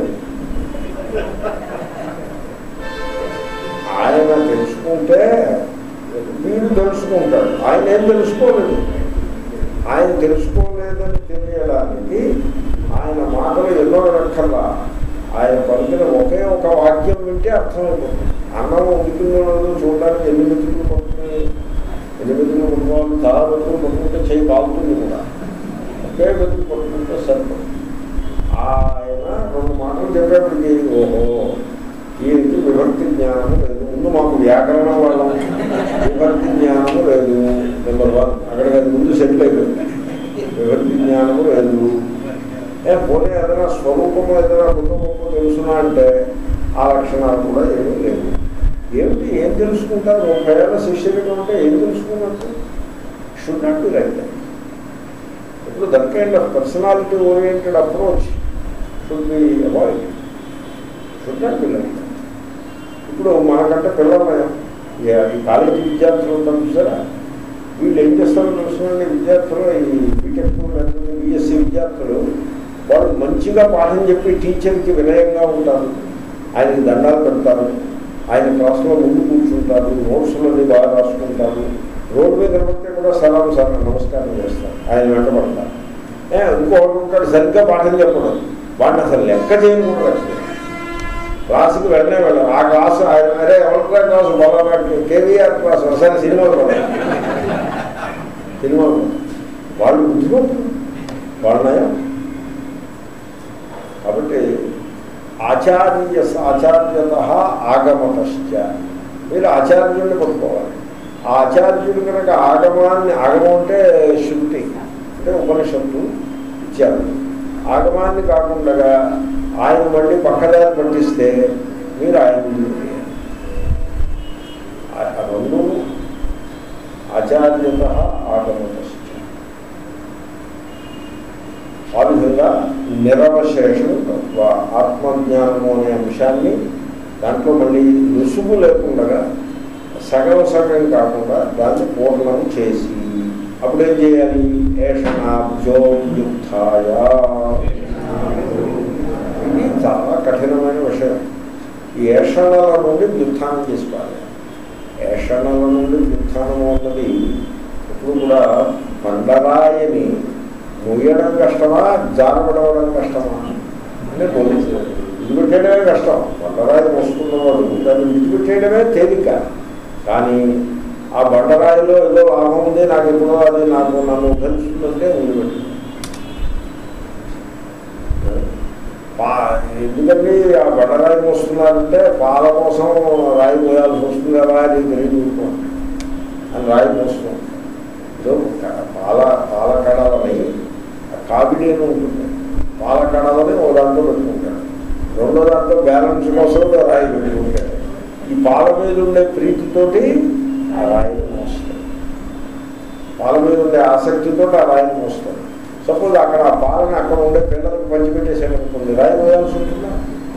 ఆయన తెలుసుకుంటే వీడు తెలుసుకుంటాడు ఆయన ఏం తెలుసుకోలేదు ఆయన తెలుసుకోలేదని తెలియడానికి ఆయన మాటలు ఎన్నో రక్కల్లా ఆయన పలికిన ఒకే ఒక వాక్యం వింటే అర్థమైపోతుంది అన్నం ఉడికిందో చూడడానికి ఎన్ని మెతుకులు పడుతుంది ఎన్ని మెతుకులు పట్టుకోవాలి చాలా మెతుకులు పట్టుకుంటే చేయి కాలుతుంది కూడా ఒకే మెతుకు పట్టుకుంటే సరిపడుతుంది ఆయన రెండు మాటలు చెప్పేప్పటికి ఓహో ఈయనకి విభక్తి జ్ఞానము లేదు ముందు మాకు వ్యాకరణం వాళ్ళం విభక్తి జ్ఞానము లేదు నెంబర్ వన్ అక్కడికి అది ముందు సెటిల్ అయిపోయింది విభక్తి జ్ఞానము లేదు ఏ పోనీ ఏదైనా స్వరూపము ఏదైనా కుటుంబము తెలుసునా అంటే ఆ లక్షణాలు కూడా ఏమీ లేవు ఏమిటి ఏం తెలుసుకుంటారు ముప్పై ఏళ్ళ శిష్యులుగా ఉంటే ఏం తెలుసుకున్నట్టు should not be like that ఇప్పుడు that kind of personality oriented approach should be avoid should not be like that ఇప్పుడు మనకంటే పిల్లలు ఈ కాలేజీ విద్యార్థులు ఉంటారు చూసారా వీళ్ళు ఏం చేస్తారో తెలుసుకున్న విద్యార్థులు ఈ బీటెక్ లేకపోతే బీఎస్సీ విద్యార్థులు వాళ్ళు మంచిగా పాఠం చెప్పి టీచర్కి వినయంగా ఉంటారు ఆయనకి దండాలు పెడతారు ఆయన క్లాస్లో ముందు కూర్చుంటారు నోట్స్లోని బాగా రాసుకుంటారు రోడ్డు మీద నిలబడితే కూడా సలాం సార్ నమస్కారం చేస్తారు ఆయన వెంటబడతారు ఏ ఇంకొకటి ఉంటాడు సరిగ్గా పాఠం చెప్పడం వాడిని అసలు లెక్క చేయకూడదు అసలు క్లాసుకి వెళ్ళనే వెళ్ళారు ఆ క్లాసు ఆయన అరే ఎవరి క్లాసు బలా కేవీఆర్ క్లాసు అసలు సినిమాలు పడాలి సినిమాలు వాళ్ళు బుద్ధిమంతులు వాళ్ళనయా కాబట్టి ఆచార్య ఆచార్యత ఆగమతశ్చ మీరు ఆచార్యుల్ని పట్టుకోవాలి ఆ ఆచార్యుడు కనుక ఆగమాన్ని ఆగమం అంటే శృతి అంటే ఉపనిషత్తు ఇచ్చారు ఆగమాన్ని కాకుండా ఆయన మళ్ళీ పక్కదారి పట్టిస్తే మీరు ఆయన రెండు ఆచార్యత ఆగమతశ్చ ఆ విధంగా నిరవశేషం తత్వ ఆత్మజ్ఞానము అనే అంశాన్ని దాంట్లో మళ్ళీ రుసుము లేకుండా సగం సగం కాకుండా దాన్ని పూర్ణం చేసి అప్పుడేం చేయాలి ఏషణాబ్జోయుక్తాయ ఇది చాలా కఠినమైన విషయం ఈ ఏషణల నుండి వ్యుత్థానం చేసుకోవాలి ఏషణల నుండి వ్యుత్థానం అన్నది ఎప్పుడు కూడా బండరాయని మొయ్యడం కష్టమా జారబడవడం కష్టమా అంటే పోలీసు విడిపెట్టేయడమే కష్టం బండరాయి మోసుకున్నవాడు దాన్ని విడిపెట్టేయడమే తేలిక కానీ ఆ బండరాయిలో ఏదో లాభం ఉంది నాకు ఎప్పుడో అది నాకు నన్ను ఉద్ధరిస్తుందంటే వదిలిపెట్టి పా ఎందుకంటే ఆ బండరాయి మోస్తున్నారంటే పాల కోసం రాయి పోయాల్సి వస్తుంది కదా అది తెలియదు అని రాయి మోస్తున్నాం ఏదో పాల పాల కడవని కావిడి అని ఉంటుంది పాల కడవని ఒక దాంట్లో పెట్టుకుంటాడు రెండో దాంట్లో బ్యాలెన్స్ కోసం ఒక రాయి పెట్టుకుంటాడు ఈ పాల మీద ఉండే ప్రీతితోటి ఆ రాయిని మోస్తాడు పాల మీద ఉండే ఆసక్తితో ఆ రాయిని మోస్తాడు సపోజ్ అక్కడ ఆ పాలని అక్కడ ఉండే పిల్లలకు పంచిపెట్టేసేటప్పుడు రాయి మోయాల్సి ఉంటుందా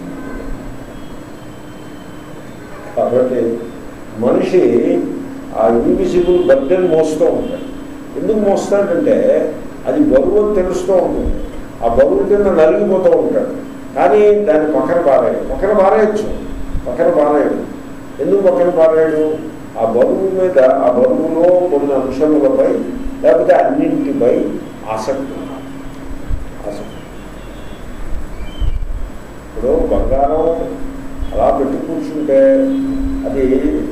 కాబట్టి మనిషి ఆ ఇన్విజిబుల్ బర్డెన్ మోస్తూ ఉంటాడు ఎందుకు మోస్తాడంటే అది బరువు అని తెలుస్తూ ఉంటుంది ఆ బరువు కింద నలిగిపోతూ ఉంటాడు కానీ దాన్ని పక్కన పారాయడు పక్కన పారేయచ్చు పక్కన పారాయడు ఎందుకు పక్కన పారాయడు ఆ బరువు మీద ఆ బరువులో కొన్ని అంశములపై లేకపోతే అన్నింటిపై ఆసక్తి ఆసక్తి ఇప్పుడు బంగారం అలా పెట్టి కూర్చుంటే అది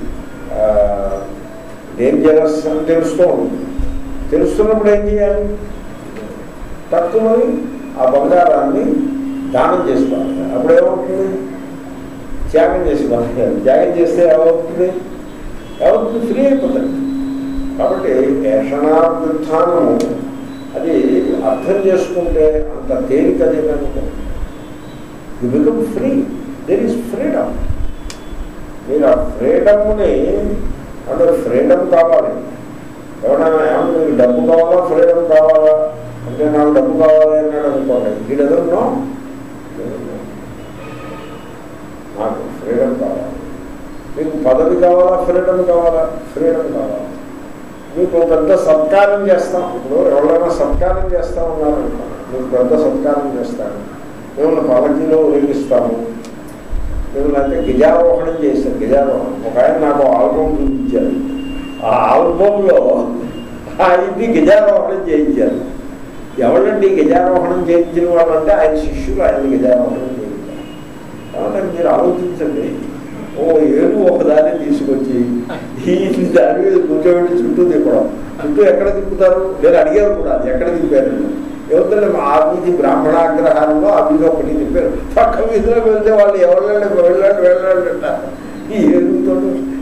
డేంజరస్ అని తెలుస్తూ ఉంటుంది తెలుస్తున్నప్పుడు ఏం చేయాలి తక్కువని ఆ బంగారాన్ని దానం చేసుకోవాలి అప్పుడు ఏమవుతుంది త్యాగం చేసి పంపించాలి త్యాగం చేస్తే ఏమవుతుంది ఏమవుతుంది ఫ్రీ అయిపోతుంది కాబట్టి ఏషణాభ్యుత్థానము అది అర్థం చేసుకుంటే అంత తేలికదే కనుక you become free there is freedom మీరు ఆ ఫ్రీడమ్ని అంటే ఫ్రీడమ్ కావాలి ఎవరైనా ఏమన్నా మీకు డబ్బు కావాలా ఫ్రీడమ్ కావాలా అంటే నాకు డబ్బు కావాలి అన్నాడు అనుకోండి ఈ డజన్ నాకు ఫ్రీడమ్ కావాలి మీకు పదవి కావాలా ఫ్రీడమ్ కావాలా ఫ్రీడమ్ కావాలా మీకు పెద్ద సత్కారం చేస్తాం ఇప్పుడు ఎవరైనా సత్కారం చేస్తా ఉన్నారనుకోండి మీకు పెద్ద సత్కారం చేస్తాను మిమ్మల్ని పలకిలో ఊరేగిస్తాము మిమ్మల్ని అంటే గిజారోహణం చేశారు గిజారోహణం ఒక ఆయన నాకు ఆల్బమ్ చూపించారు ఆ ఆల్బంలో ఆయన్ని గిజారోహణం చేయించారు ఎవరండి గిజారోహణం చేయించిన వాళ్ళంటే ఆయన శిష్యులు ఆయన గిజారోహణం చేయించారు కాబట్టి మీరు ఆలోచించండి ఓ ఏడు ఒకదాన్ని తీసుకొచ్చి ఈ దాని మీద కూర్చోబెట్టి చుట్టూ తిప్పడం చుట్టూ ఎక్కడ తిప్పుతారు నేను అడిగారు కూడా అది ఎక్కడ తిప్పారు యువతలు ఆ వీధి బ్రాహ్మణాగ్రహారంలో ఆ వీధి ఒకటి తిప్పారు పక్క వీధిలో వెళ్తే వాళ్ళు ఎవరండి వెళ్ళండి వెళ్ళండి అంటారు ఈ ఏడుగుతో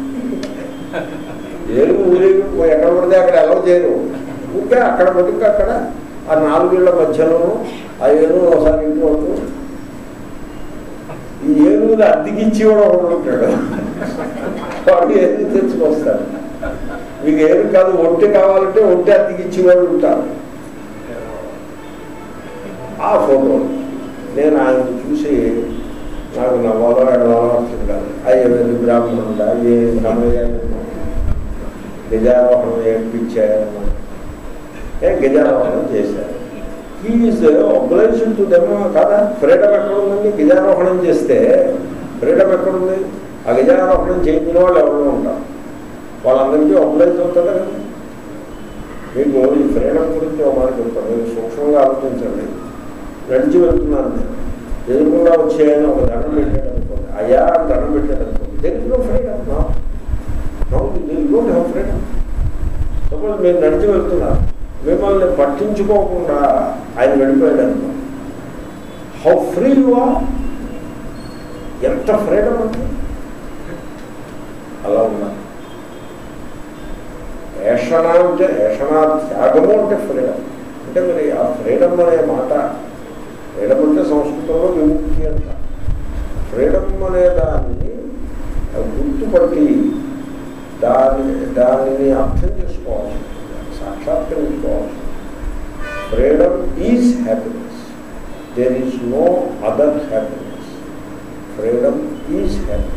ఏడుగు ఊరేగి ఎక్కడ పడితే అక్కడ ఎలా చేయరు ఊరికే అక్కడ బతుకు అక్కడ ఆ నాలుగేళ్ల మధ్యలోనూ ఆ ఏనుగు ఒకసారి ఇంటి వరకు ఈ ఏనుగులు అద్దెకిచ్చి కూడా ఒకడు ఉంటాడు వాడు ఏనుగు తెచ్చుకొస్తాడు మీకు ఏనుగు కాదు ఒంటి కావాలంటే ఒంటి అద్దెకిచ్చి వాళ్ళు ఉంటారు ఆ ఫోటో నేను ఆయన చూసి నాకు నవ్వాలో ఎడవాలో అర్థం కాదు అయ్యే వెళ్ళి బ్రాహ్మణుడా ఏ రమయ్య గజారోహణం ఏడ్పించాయన్నా ఏ గజారోహణం చేశారు ఈజ్ ఒబ్లైజ్డ్ టు దెమ్ కదా ఫ్రీడమ్ ఎక్కడ ఉందండి గజారోహణం చేస్తే ఫ్రీడమ్ ఎక్కడుంది ఆ గజారోహణం చేయించిన వాళ్ళు ఎవరు ఉంటారు వాళ్ళందరికీ ఒబ్లైజ్ అవుతారు కదా మీకు ఈ ఫ్రీడమ్ గురించి ఒక మాట చెప్తాను మీరు సూక్ష్మంగా ఆలోచించండి నడిచి వెళ్తున్నాను నేను ఎదురుకుండా వచ్చేయని ఒక దండం పెట్టాడు అనుకోండి అయ్యా అని దండం పెట్టాడు అనుకోండి there no freedom no no don't have freedom suppose మీరు నడిచి వెళ్తున్నారు మిమ్మల్ని పట్టించుకోకుండా ఆయన వెళ్ళిపోయాడు అనుకో హౌ ఫ్రీ యు ఎంత ఫ్రీడమ్ అంటే అలా ఉన్నా ఏషణ అంటే ఏషణ త్యాగము అంటే ఫ్రీడమ్ అంటే మరి ఆ ఫ్రీడమ్ అనే మాట ఫ్రీడమ్ అంటే సంస్కృతంలో విముక్తి అంట ఫ్రీడమ్ అనే దాన్ని గుర్తుపట్టి దాని దానిని అర్థం చేసుకోవాలి సాక్షాత్కరించుకోవాలి freedom is happiness there is no other happiness freedom is happiness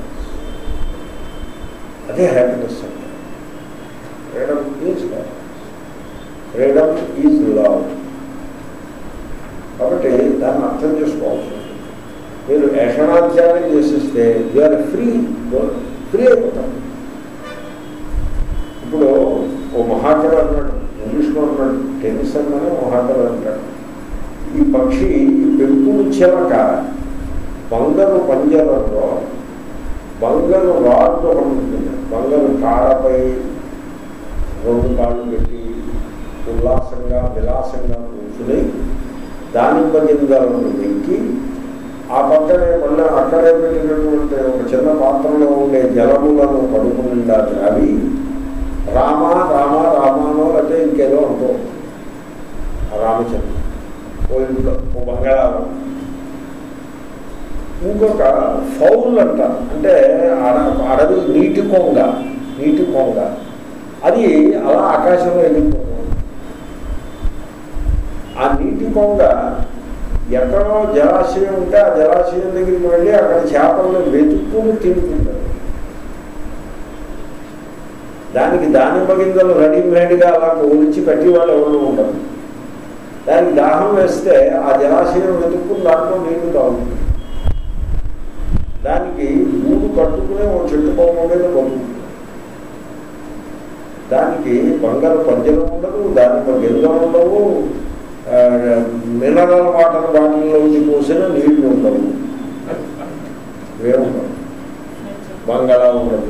అదే హ్యాపీనెస్ అంటే freedom is happiness freedom is love కాబట్టి దాన్ని అర్థం చేసుకోవాల్సి ఉంటుంది మీరు ఏషణాధ్యానం చేసేస్తే యూఆర్ ఫ్రీ ఫ్రీ అయిపోతారు ఇప్పుడు ఓ మహాకవి అన్నాడు ఇంగ్లీష్లో అన్నాడు టెన్నిస్ అన్ననే మహాకవి అంటాడు ఈ పక్షి ఈ పెంపుడు చిలక బంగారు పంజరంలో బంగారు రాడ్డు ఒకటి ఉంటుంది బంగారు కాడపై రెండు కాళ్ళు పెట్టి ఉల్లాసంగా విలాసంగా కూర్చుని దానిమ్మ గింజలను వెక్కి ఆ పక్కనే మళ్ళీ అక్కడే పెట్టినటువంటి ఒక చిన్న పాత్రలో ఉండే జలములను కడుపు నిండా ద్రావి రామ రామ రామానో లేకపోతే ఇంకేదో అంటూ రామచంద్రుడు ఓ ఇంట్లో ఓ బంగాళాలో ఇంకొక ఫౌల్ అంటారు అంటే అడ అడవి నీటి కొంగ నీటి కొంగ అది అలా ఆకాశంలో వెళ్ళిపోతుంది ఆ నీటి కొంగ ఎక్కడో జలాశయం ఉంటే ఆ జలాశయం దగ్గరికి వెళ్ళి అక్కడ చేపలను వెతుక్కుని తింటుంటారు దానికి దానిమ్మ గింజలు రెడీమేడ్గా అలా ఒలిచి పెట్టి వాళ్ళు ఎవరు ఉండరు దానికి దాహం వేస్తే ఆ జలాశయం వెతుక్కుని దాంట్లో నీళ్లు తాగుతుంది దానికి మూడు కట్టుకునే ఒక చెట్టు కొమ్మ మీద బతుకుతుంది దానికి బంగారు పంజరం ఉండదు దానికి గింజలు ఉండవు ఆ, మినరల్ వాటర్ బాటిల్లో ఉండి పోసిన నీళ్లు ఉండవు వేరుండవు బంగాళా ఉండదు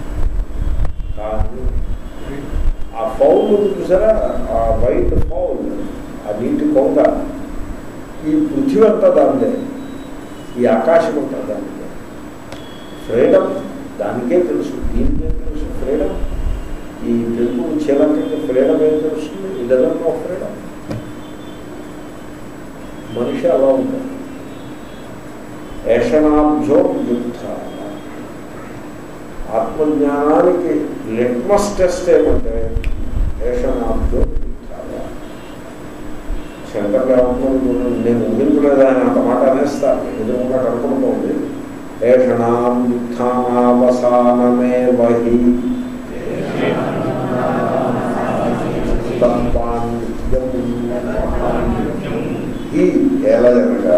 కానీ ఆ ఫౌల్ ఉంది చూసారా ఆ వైట్ ఫౌల్ ఆ నీటి కొంగ ఈ పృథ్వీ అంతా దానిదే ఈ ఆకాశం అంతా దానిదే ఫ్రీడమ్ దానికే తెలుసు దీనికే తెలుసు ఫ్రీడమ్ ఈ తెలుగు చీలకి ఫ్రీడమ్ ఏం తెలుస్తుంది ఇదన్నా ఫ్రీడమ్ మనిషి అలా ఉంటాడు ఏషణాభ్యో యుద్ధ ఆత్మజ్ఞానానికి లిట్మస్ టెస్ట్ ఏమంటే ఏషణాభ్యో యుద్ధ శంకర్లు ఏమంటున్నారు నేను ముగించలేదు ఆయన అంత మాట అనేస్తాను ఎదురుగా కనుకుంటోంది ఏషణాం యుద్ధానావసానమే వహి తత్వాన్నిత్యం ఈ ఏలయనగా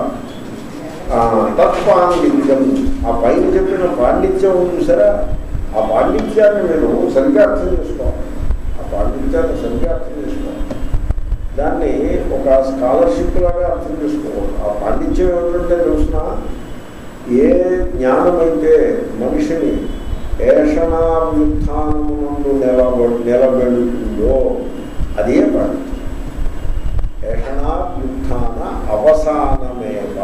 తత్పాండిత్యం ఆ పైన చెప్పిన పాండిత్యం ఉంది చూసారా ఆ పాండిత్యాన్ని మీరు సరిగ్గా అర్థం చేసుకోవాలి ఆ పాండిత్యాన్ని సరిగ్గా అర్థం చేసుకోవాలి దాన్ని ఒక స్కాలర్షిప్ లాగా అర్థం చేసుకోవాలి ఆ పాండిత్యం ఏమిటంటే తెలుసిన ఏ జ్ఞానమైతే మనిషిని ఏషణాభ్యుత్నమునందు నిలబ నిలబెడుతుందో అదే పాండిత్యం ఏషణాభ్యుత్న అవసానమేవ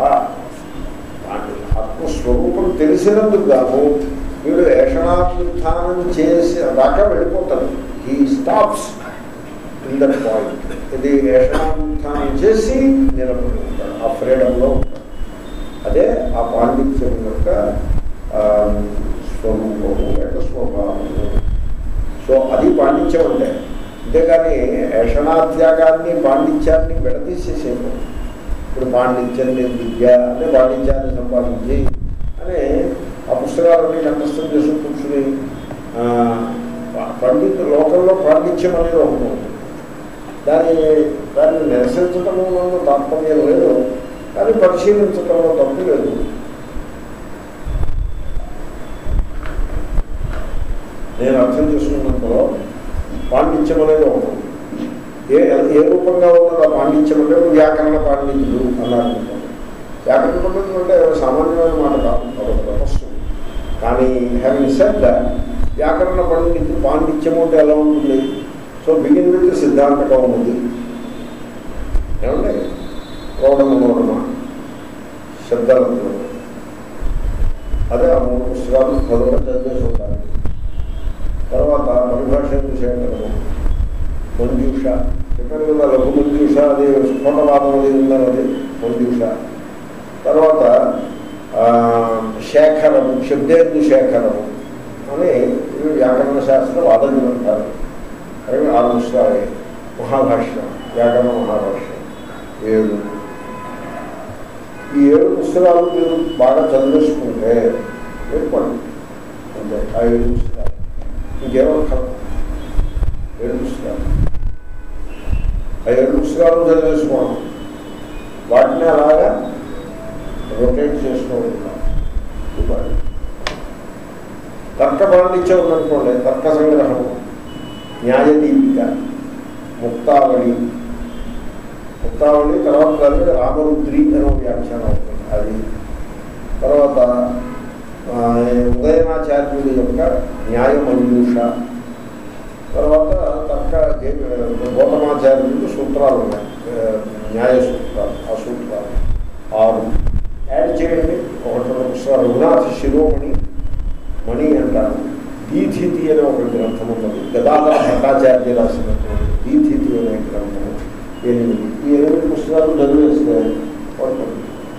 ఆత్మస్వరూపం తెలిసినందుకు గాను వీడు ఏషణాభ్యుత్నం చేసి దాకా వెళ్ళిపోతాడు ఈ స్టాప్స్ ఇన్ దట్ పాయింట్ ఇది ఏషణాభ్యుత్నం చేసి నిలబడి ఉంటాడు ఆ ఫ్రీడంలో ఉంటాడు అదే ఆ పాండిత్యం యొక్క ఆ, స్వరూపము లేక స్వభావము సో అది పాండిత్యం అంటే అంతేగాని ఏషణాత్యాగాన్ని పాండిత్యాన్ని విడదీసేసేము ఇప్పుడు పాండిత్యం నేను విద్య అంటే పాండిత్యాన్ని సంపాదించి అని ఆ పుస్తకాలన్నీ కంఠస్థం చేసి కూర్చుని ఆ, పండిత లోకంలో పాండిత్యం అనేది ఒకటి ఉంది దాన్ని దాన్ని నిరసించటంలో తాత్పర్యం లేదు కానీ పరిశీలించటంలో తప్పు లేదు నేను అర్థం చేసుకున్నంతలో పాండిత్యం అనేది ఒకటి ఉంది. ఏ ఏ రూపంగా ఉన్నది ఆ పాండిత్యం అంటే వ్యాకరణ పాండిత్యులు అన్నారు అనుకోండి. వ్యాకరణ పండితులు అంటే సామాన్యమైన మాట కాదు అదొక తపస్సు కానీ హ్యావింగ్ సెడ్ వ్యాకరణ పండితులు పాండిత్యం అంటే ఎలా ఉంటుంది సో బిగిన్ విత్ సిద్ధాంతకం ఉంది ఏమండి రోడమ నోడమ శబ్దరత్నం అదే ఆ మూడు పుస్తకాలు పదవ చదివేసి ఉంటారు తర్వాత పరిభాష విషయంలో మంజూష చెప్పాను కదా లఘు మంజూష అది స్ఫోటవాదం అది ఉందని అది మంజూష తర్వాత ఆ, శేఖరము శబ్దేందు శేఖరము అని ఇవి వ్యాకరణ శాస్త్ర వాదనలు అంటారు అవి ఆరు పుస్తకాలు మహాభాష్యం వ్యాకరణ మహాభాష్యం ఏడు ఈ ఏడు పుస్తకాలు మీరు బాగా చదివేసుకుంటే మీరు పండి అంతే ఆ ఏడు పుస్తకాలు ఇంకేమక్కర్లేదు ఏడు పుస్తకాలు ఆ ఏడు పుస్తకాలు చదివేసుకోవడం వాటిని అలాగా రొటేట్ చేసుకోవడం ఉపాధి తర్క పాండిత్యం ఉందనుకోండి తర్క సంగ్రహము న్యాయదీపిక ముక్తావళి ముక్తావళి తర్వాత దాని రామరుద్రి అనే ఒక వ్యాఖ్యానం అవుతుంది అది తర్వాత ఆ, ఉదయనాచార్యుడి యొక్క న్యాయ మంజూష తర్వాత తర్క గౌతమాచార్యుడు సూత్రాలు ఉన్నాయి ఆ, న్యాయ సూత్రాలు ఆ సూత్రాలు ఆరు యాడ్ చేయండి ఒకటి రెండు పుస్తకాలు రఘునాథ శిరోమణి మణి అంటారు దీధితి అనే ఒక గ్రంథం ఉన్నది గదాధర భట్టాచార్య రాసినటువంటి దీధితి అనే గ్రంథము ఎనిమిది ఈ ఎనిమిది పుస్తకాలు చదివేస్తే పడుతుంది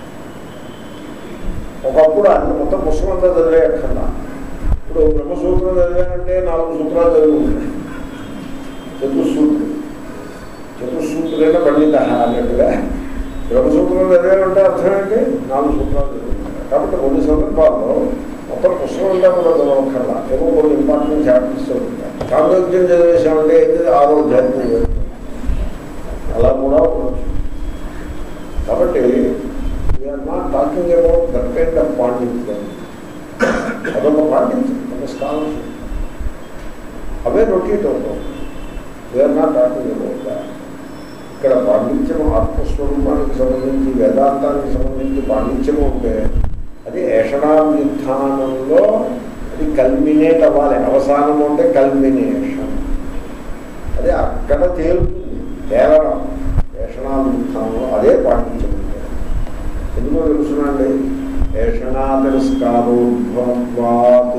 ఒకప్పుడు అన్ని మొత్తం పుస్తకం అంతా చదివేయక్కర్లా ఇప్పుడు బ్రహ్మసూత్రం చదివానంటే నాలుగు సూత్రాలు చదివి ఉంటాయి చతుస్సూత్రుడు చతుస్సూత్రుడైన పండిత అన్నట్టుగా బ్రహ్మసూత్రం చదివానంటే అర్థం ఏంటి నాలుగు సూత్రాలు చదివి కాబట్టి కొన్ని సందర్భాల్లో మొత్తం పుస్తకం అంతా కూడా చదవక్కర్లా ఏమో కొన్ని ఇంపార్టెంట్ చాప్టర్స్ ఉంటాయి కాంగ్రెస్యం చదివేశామంటే ఏంటి ఆరోగ్యాన్ని చదువుతాం. అలా కూడా ఉండొచ్చు కాబట్టి we're not talking about that kind of పాండిత్యం అదొక పాండిత్యం ఒక స్కాలర్షిప్ అవే రొటీట్ అవుతాం we're not talking about that ఇక్కడ పాండిత్యం ఆత్మస్వరూపానికి సంబంధించి వేదాంతానికి సంబంధించి పాండిత్యం ఉంటే అది ఏషణావ్యుత్థానంలో అది కల్మినేట్ అవ్వాలి అవసానం అంటే కల్మినేషన్ అది అక్కడ తేలుతుంది తేలడం ఏషణావ్యుత్థానంలో అదే పాండిత్యం అంటే ఎందుకో తెలుసునండి ఏషణా తిరస్కారోద్భవాత్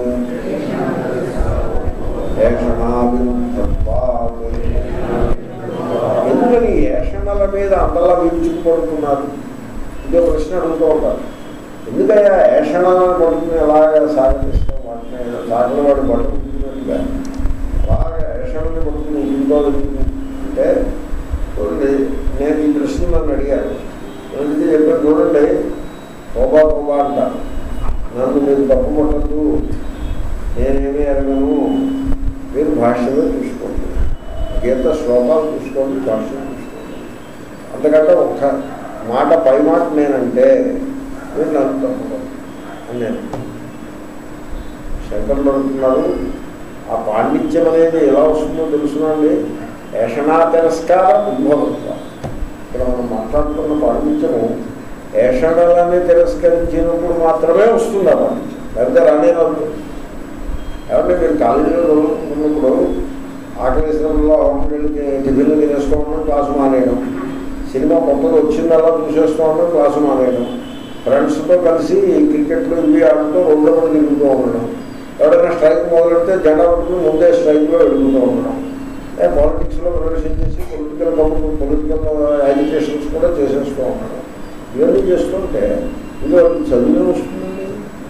ఏషణావిరుద్ధత్వాత్ ఎందుకని ఏషణల మీద అందలా విరుచుకుపడుతున్నారు ఇదే ప్రశ్న అడుగుతూ ఉంటారు ఎందుకయ్యా ఏషణలను పడుకుని ఎలాగ సాగతిస్తాం వాటిని సాగిన వాడు పట్టుకుంటున్నట్టుగా అలాగా ఏషణల్ని పడుకుని ఇంట్లో అంటే చూడండి నేను ఈ ప్రశ్న నన్ను అడిగాను అందుకే చెప్పాను చూడండి తోబా తోబా అంటారు నన్ను మీరు తప్పు పట్టద్దు నేనేమీ ఎరగను మీరు భాష్యమే చూసుకోండి గీత శ్లోకాలు చూసుకోండి భాష్యం చూసుకోండి అంతకంటే ఒక్క మాట పై మాట నేనంటే మీరు నన్ను తప్పుకోండి అని నేను శంకరులు అంటున్నారు ఆ పాండిత్యం అనేది ఎలా వస్తుందో తెలుసునండి ఏషణా తిరస్కార ఉద్భవత్వ ఇక్కడ మనం మాట్లాడుతున్న పాండిత్యము ఏషణలని తిరస్కరించినప్పుడు మాత్రమే వస్తుంది ఆ పాండిత్యం లేకపోతే రానే రాదు కాబట్టి మీరు కాలేజీలో చదువుకున్నప్పుడు ఆకలేశ్వరంలో హోటల్కి టిఫిన్లు తినేస్తూ ఉండడం క్లాసు మానేయడం సినిమా కొత్తగా వచ్చిందల్లా చూసేస్తూ ఉండడం క్లాసు మానేయడం ఫ్రెండ్స్తో కలిసి క్రికెట్లో ఇవి ఆడుతూ రెండో మంది తిరుగుతూ ఉండడం ఎవరైనా స్ట్రైక్ మొదలెడితే జెండా పట్టుకుని ముందే స్ట్రైక్లో వెళ్తూ ఉండడం పాలిటిక్స్లో ప్రవేశించేసి పొలిటికల్ గవర్నమెంట్ పొలిటికల్ ఎడ్యుకేషన్స్ కూడా చేసేస్తూ ఉండడం ఇవన్నీ చేస్తుంటే ఇది వాళ్ళకి చదివే వస్తుందండి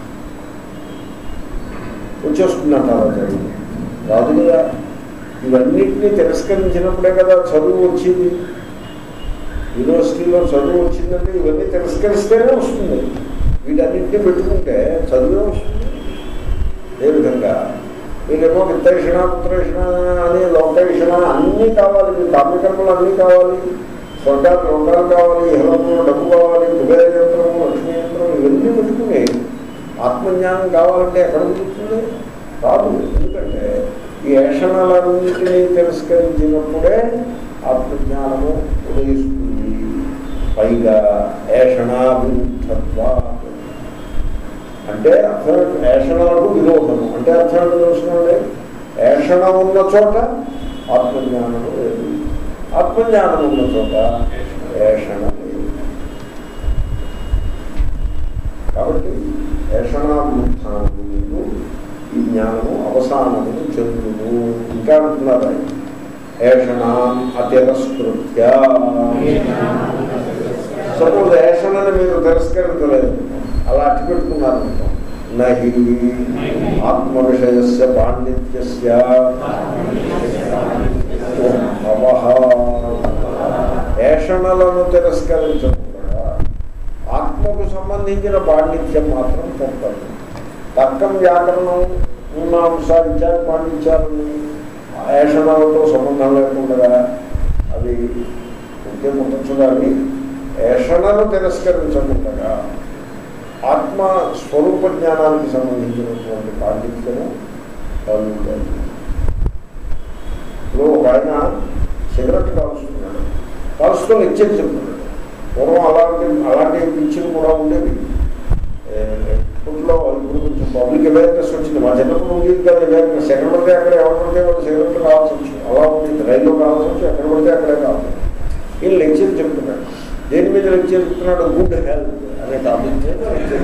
వచ్చేస్తుందంటారు చదువు రాదు కదా ఇవన్నిటినీ తిరస్కరించినప్పుడే కదా చదువు వచ్చింది యూనివర్సిటీలో చదువు వచ్చిందంటే ఇవన్నీ తిరస్కరిస్తేనే వస్తుంది వీటన్నింటినీ పెట్టుకుంటే చదువే వస్తుంది అదేవిధంగా మీరేమో విత్తేషణ పుత్రేషణ అని లోకేషణ అన్నీ కావాలి మీ కామ్యకర్మలు అన్నీ కావాలి స్వర్గాలు లోకాలు కావాలి ఇహలోకంలో డబ్బు కావాలి కుబేర యంత్రము లక్ష్మీ యంత్రం ఇవన్నీ పెట్టుకుని ఆత్మజ్ఞానం కావాలంటే ఎక్కడ దొరుకుతుంది కాదు ఎందుకంటే ఈ ఏషణలన్నింటినీ తిరస్కరించినప్పుడే ఆత్మజ్ఞానము ఉదయిస్తుంది పైగా ఏషణాభివృద్ధత్వ అంటే అర్థం ఏషణలకు విరోధము అంటే అర్థం ఏంటో తెలుసుకోండి ఏషణ ఉన్న చోట ఆత్మజ్ఞానము లేదు ఆత్మజ్ఞానం ఉన్న చోట ఏషణ లేదు కాబట్టి ఏషణాభివృద్ధానము ముందు ఈ జ్ఞానము అవసానము చెందును ఇంకా అంటున్నారు ఆయన ఏషణాం అతిరస్కృత్య సపోజ్ ఏషణని మీరు తిరస్కరించలేదు అలా అట్టి పెట్టుకున్నారు నహి ఆత్మ విషయస్య పాండిత్యస్య ఉద్భవః. ఏషణలను తిరస్కరించకుండా ఆత్మకు సంబంధించిన పాండిత్యం మాత్రం పొందదు తర్కం వ్యాకరణం ఉన్న అంశాలు ఇచ్చారు పాండిత్యాలను ఏషణలతో సంబంధం లేకుండా అవి ఉంటే పొందొచ్చు కానీ ఏషణను తిరస్కరించకుండా ఆత్మ స్వరూప జ్ఞానానికి సంబంధించినటువంటి పాండిత్యము కలుగుతుంది ఇప్పుడు ఒక ఆయన సిగరెట్ కాలుస్తున్నాడు కాలుస్తూ నిత్యం చెప్తున్నాడు పూర్వం అలాంటి అలాంటి పిచ్చిలు కూడా ఉండేవి ఏ, ఇప్పట్లో ఇప్పుడు కొంచెం పబ్లిక్ అవేర్నెస్ వచ్చింది మా చిన్నప్పుడు ఉండేది కదా అవేర్నెస్ ఎక్కడ పడితే అక్కడ ఎవరు పడితే వాళ్ళు సిగరెట్లు కావాల్సి వచ్చింది అలా ఉండేది రైల్లో కావాల్సి వచ్చి ఎక్కడ పడితే అక్కడే కావాలి ఈయన లెక్చర్ చెప్తున్నాడు దేని మీద లెక్చర్ చెప్తున్నాడు గుడ్ హెల్త్ అనే టాపిక్ మీద లెక్చర్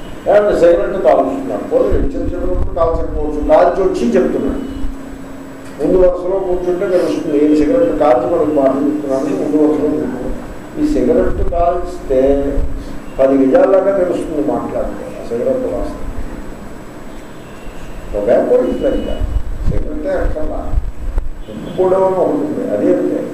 సిగరెట్ కాలుస్తున్నాడు పోనీ లెక్చర్ చెప్పినప్పుడు కాల్చకపోవచ్చు కాల్చి వచ్చి చెప్తున్నాడు ముందు వరుసలో కూర్చుంటే తెలుస్తుంది ఈ సిగరెట్ కాల్చి మనకు పాటిస్తున్నాను ముందు వరుసలో కూర్చుంటాం ఈ సిగరెట్ కాల్స్తే పది నిజాల్లాగా తెలుస్తుంది మాట్లాడితే ఆ సిగరెట్ వాసన టొబాకో ఇట్లా సిగరెటే అక్కర్లా కూడా ఉంటుంది అదే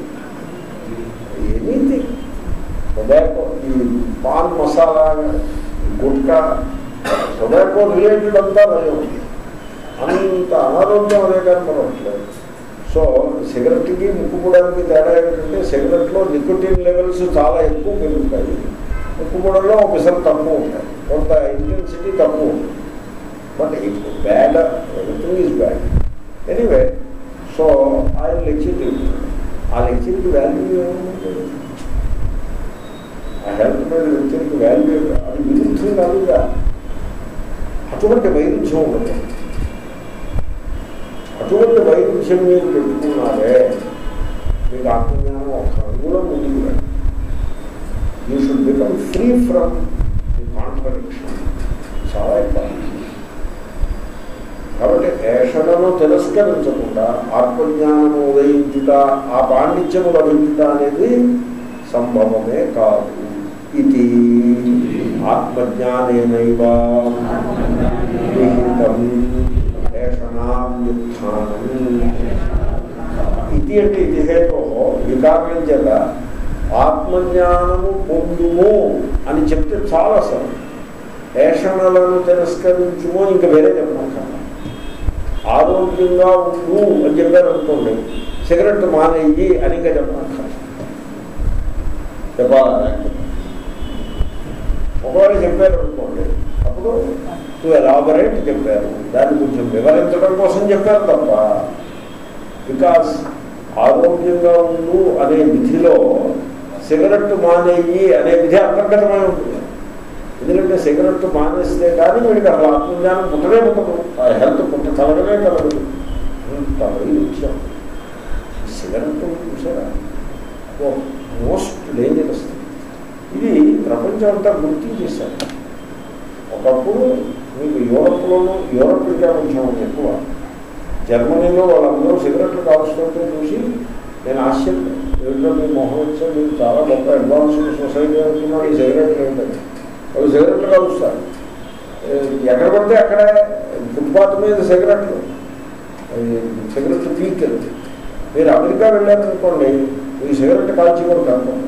ఎనీథింగ్ టొబాకో ఈ పాన్ మసాలా గుట్కా టొబాకో రిలేటెడ్ అంతా భయం అంత అనారోగ్యం అదే కానీ మనట్లేదు సో సిగరెట్కి ముక్కుపూడానికి తేడా ఏంటంటే సిగరెట్లో నికోటిన్ లెవెల్స్ చాలా ఎక్కువ పెరుగుతాయి ముక్కుపూడలో ఒకసారి తక్కువ ఉంటాయి కొంత ఇంటెన్సిటీ తక్కువ ఉంటుంది బట్ ఇప్పుడు bad everything is bad anyway so ఆయన లెక్చర్ తిరుగుతున్నాడు ఆ లెక్చర్కి వాల్యూ ఏముంటుంది ఆ హెల్త్ మీద లెక్చర్కి వాల్యూ అది విరుద్ధం కాదుగా అటువంటి వైరుధ్యం ఉండదు అటువంటి వైరుధ్యం మీరు పెట్టుకున్నారే మీకు ఆత్మజ్ఞానం ఒక అంగుళం ముందుకు రండి you should become free from the contradiction చాలా ఇంపార్టెంట్ కాబట్టి ఏషణను తిరస్కరించకుండా ఆత్మజ్ఞానము ఉదయించుట ఆ పాండిత్యము లభించుట అనేది సంభవమే కాదు ఇది ఆత్మజ్ఞానేనైవ విహితం ఏషణావ్యుత్థానం ఇది అంటే ఇది హేతో ఈ కారణం చేత ఆత్మజ్ఞానము పొందుము అని చెప్తే చాలా సరే ఏషణలను తిరస్కరించుమో ఇంకా వేరే చెప్పనక్కర్లా ఆరోగ్యంగా ఉండు అని చెప్పారు అనుకోండి సిగరెట్ మానేయి అని ఇంకా చెప్పనక్కర్లా చెప్పాలా ఒకవేళ చెప్పారు అనుకోండి అప్పుడు టు ఎలాబరేట్ చెప్పారు దాన్ని కొంచెం వివరించడం కోసం చెప్పారు తప్ప బికాస్ ఆరోగ్యంగా ఉండు అనే విధిలో సిగరెట్ మానేయి అనే విధి అంతర్గతమై ఉంటుంది ఎందుకంటే సిగరెట్ మానేస్తే కానీ వీడికి అసలు ఆత్మజ్ఞానం పుట్టనే పుట్టదు ఆ హెల్త్ పుట్ట కలగనే కలగదు అంత వైరుధ్యం సిగరెట్ చూసారా ఓ మోస్ట్ డేంజరస్ ఇది ప్రపంచం అంతా గుర్తించేశారు ఒకప్పుడు మీకు యూరప్లోనూ యూరప్ ఇంకా కొంచెం ఎక్కువ జర్మనీలో వాళ్ళందరూ సిగరెట్లు కాల్చుకుంటూ చూసి నేను ఆశ్చర్యం ఏమిటో మీ మొహం వచ్చా మీరు చాలా గొప్ప అడ్వాన్స్డ్ సొసైటీ అవుతున్నారు ఈ సిగరెట్లు ఏంటంటే వాళ్ళు సిగరెట్లు కలుస్తారు ఎక్కడ పడితే అక్కడ ఫుట్పాత్ మీద సిగరెట్లు సిగరెట్ పీక్ మీరు అమెరికా వెళ్ళారనుకోండి ఈ సిగరెట్ కాల్చి కూడా కనుకోండి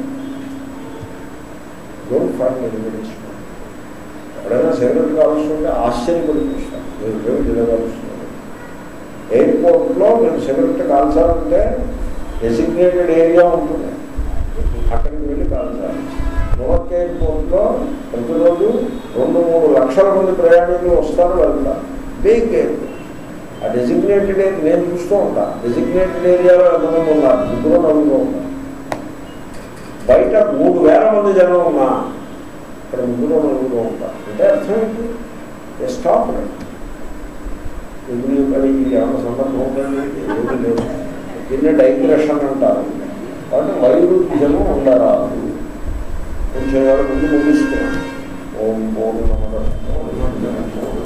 డోంట్ ఫైండ్ ఎలిమినేషన్ ఎక్కడైనా సిగరెట్ కాలుస్తుంటే ఆశ్చర్యపడి చూస్తాను మీరు ఏమిటి ఇలా కాలుస్తున్నారు ఎయిర్పోర్ట్లో మేము సిగరెట్ కాల్చాలంటే డెసిగ్నేటెడ్ ఏరియా ఉంటుంది అక్కడికి వెళ్ళి కాల్చాలి న్యూయార్క్ ఎయిర్పోర్ట్లో ప్రతిరోజు రెండు మూడు లక్షల మంది ప్రయాణికులు వస్తారు వెళ్తారు బిగ్ ఎయిర్పోర్ట్ ఆ డెసిగ్నేటెడ్ ఏరియా నేను చూస్తూ ఉంటాను డెసిగ్నేటెడ్ ఏరియాలో ఎంతమంది ఉన్నారు ముగ్గురు నలుగురు ఉన్నారు బయట మూడు వేల మంది జనం ఉన్నా ఇక్కడ ముగ్గురు నలుగురు ఉంటారు అంటే అర్థం ఏంటి స్టాప్ ఎదురు పని ఏమైనా సందర్భం ఉందండి ఏమీ లేదు దీన్ని డైగ్రెషన్ అంటారు కాబట్టి వైరుధ్యము ఉండరాదు కొంచెం ఎవరు ముందు ముగిస్తున్నాను ఓం పూర్ణమద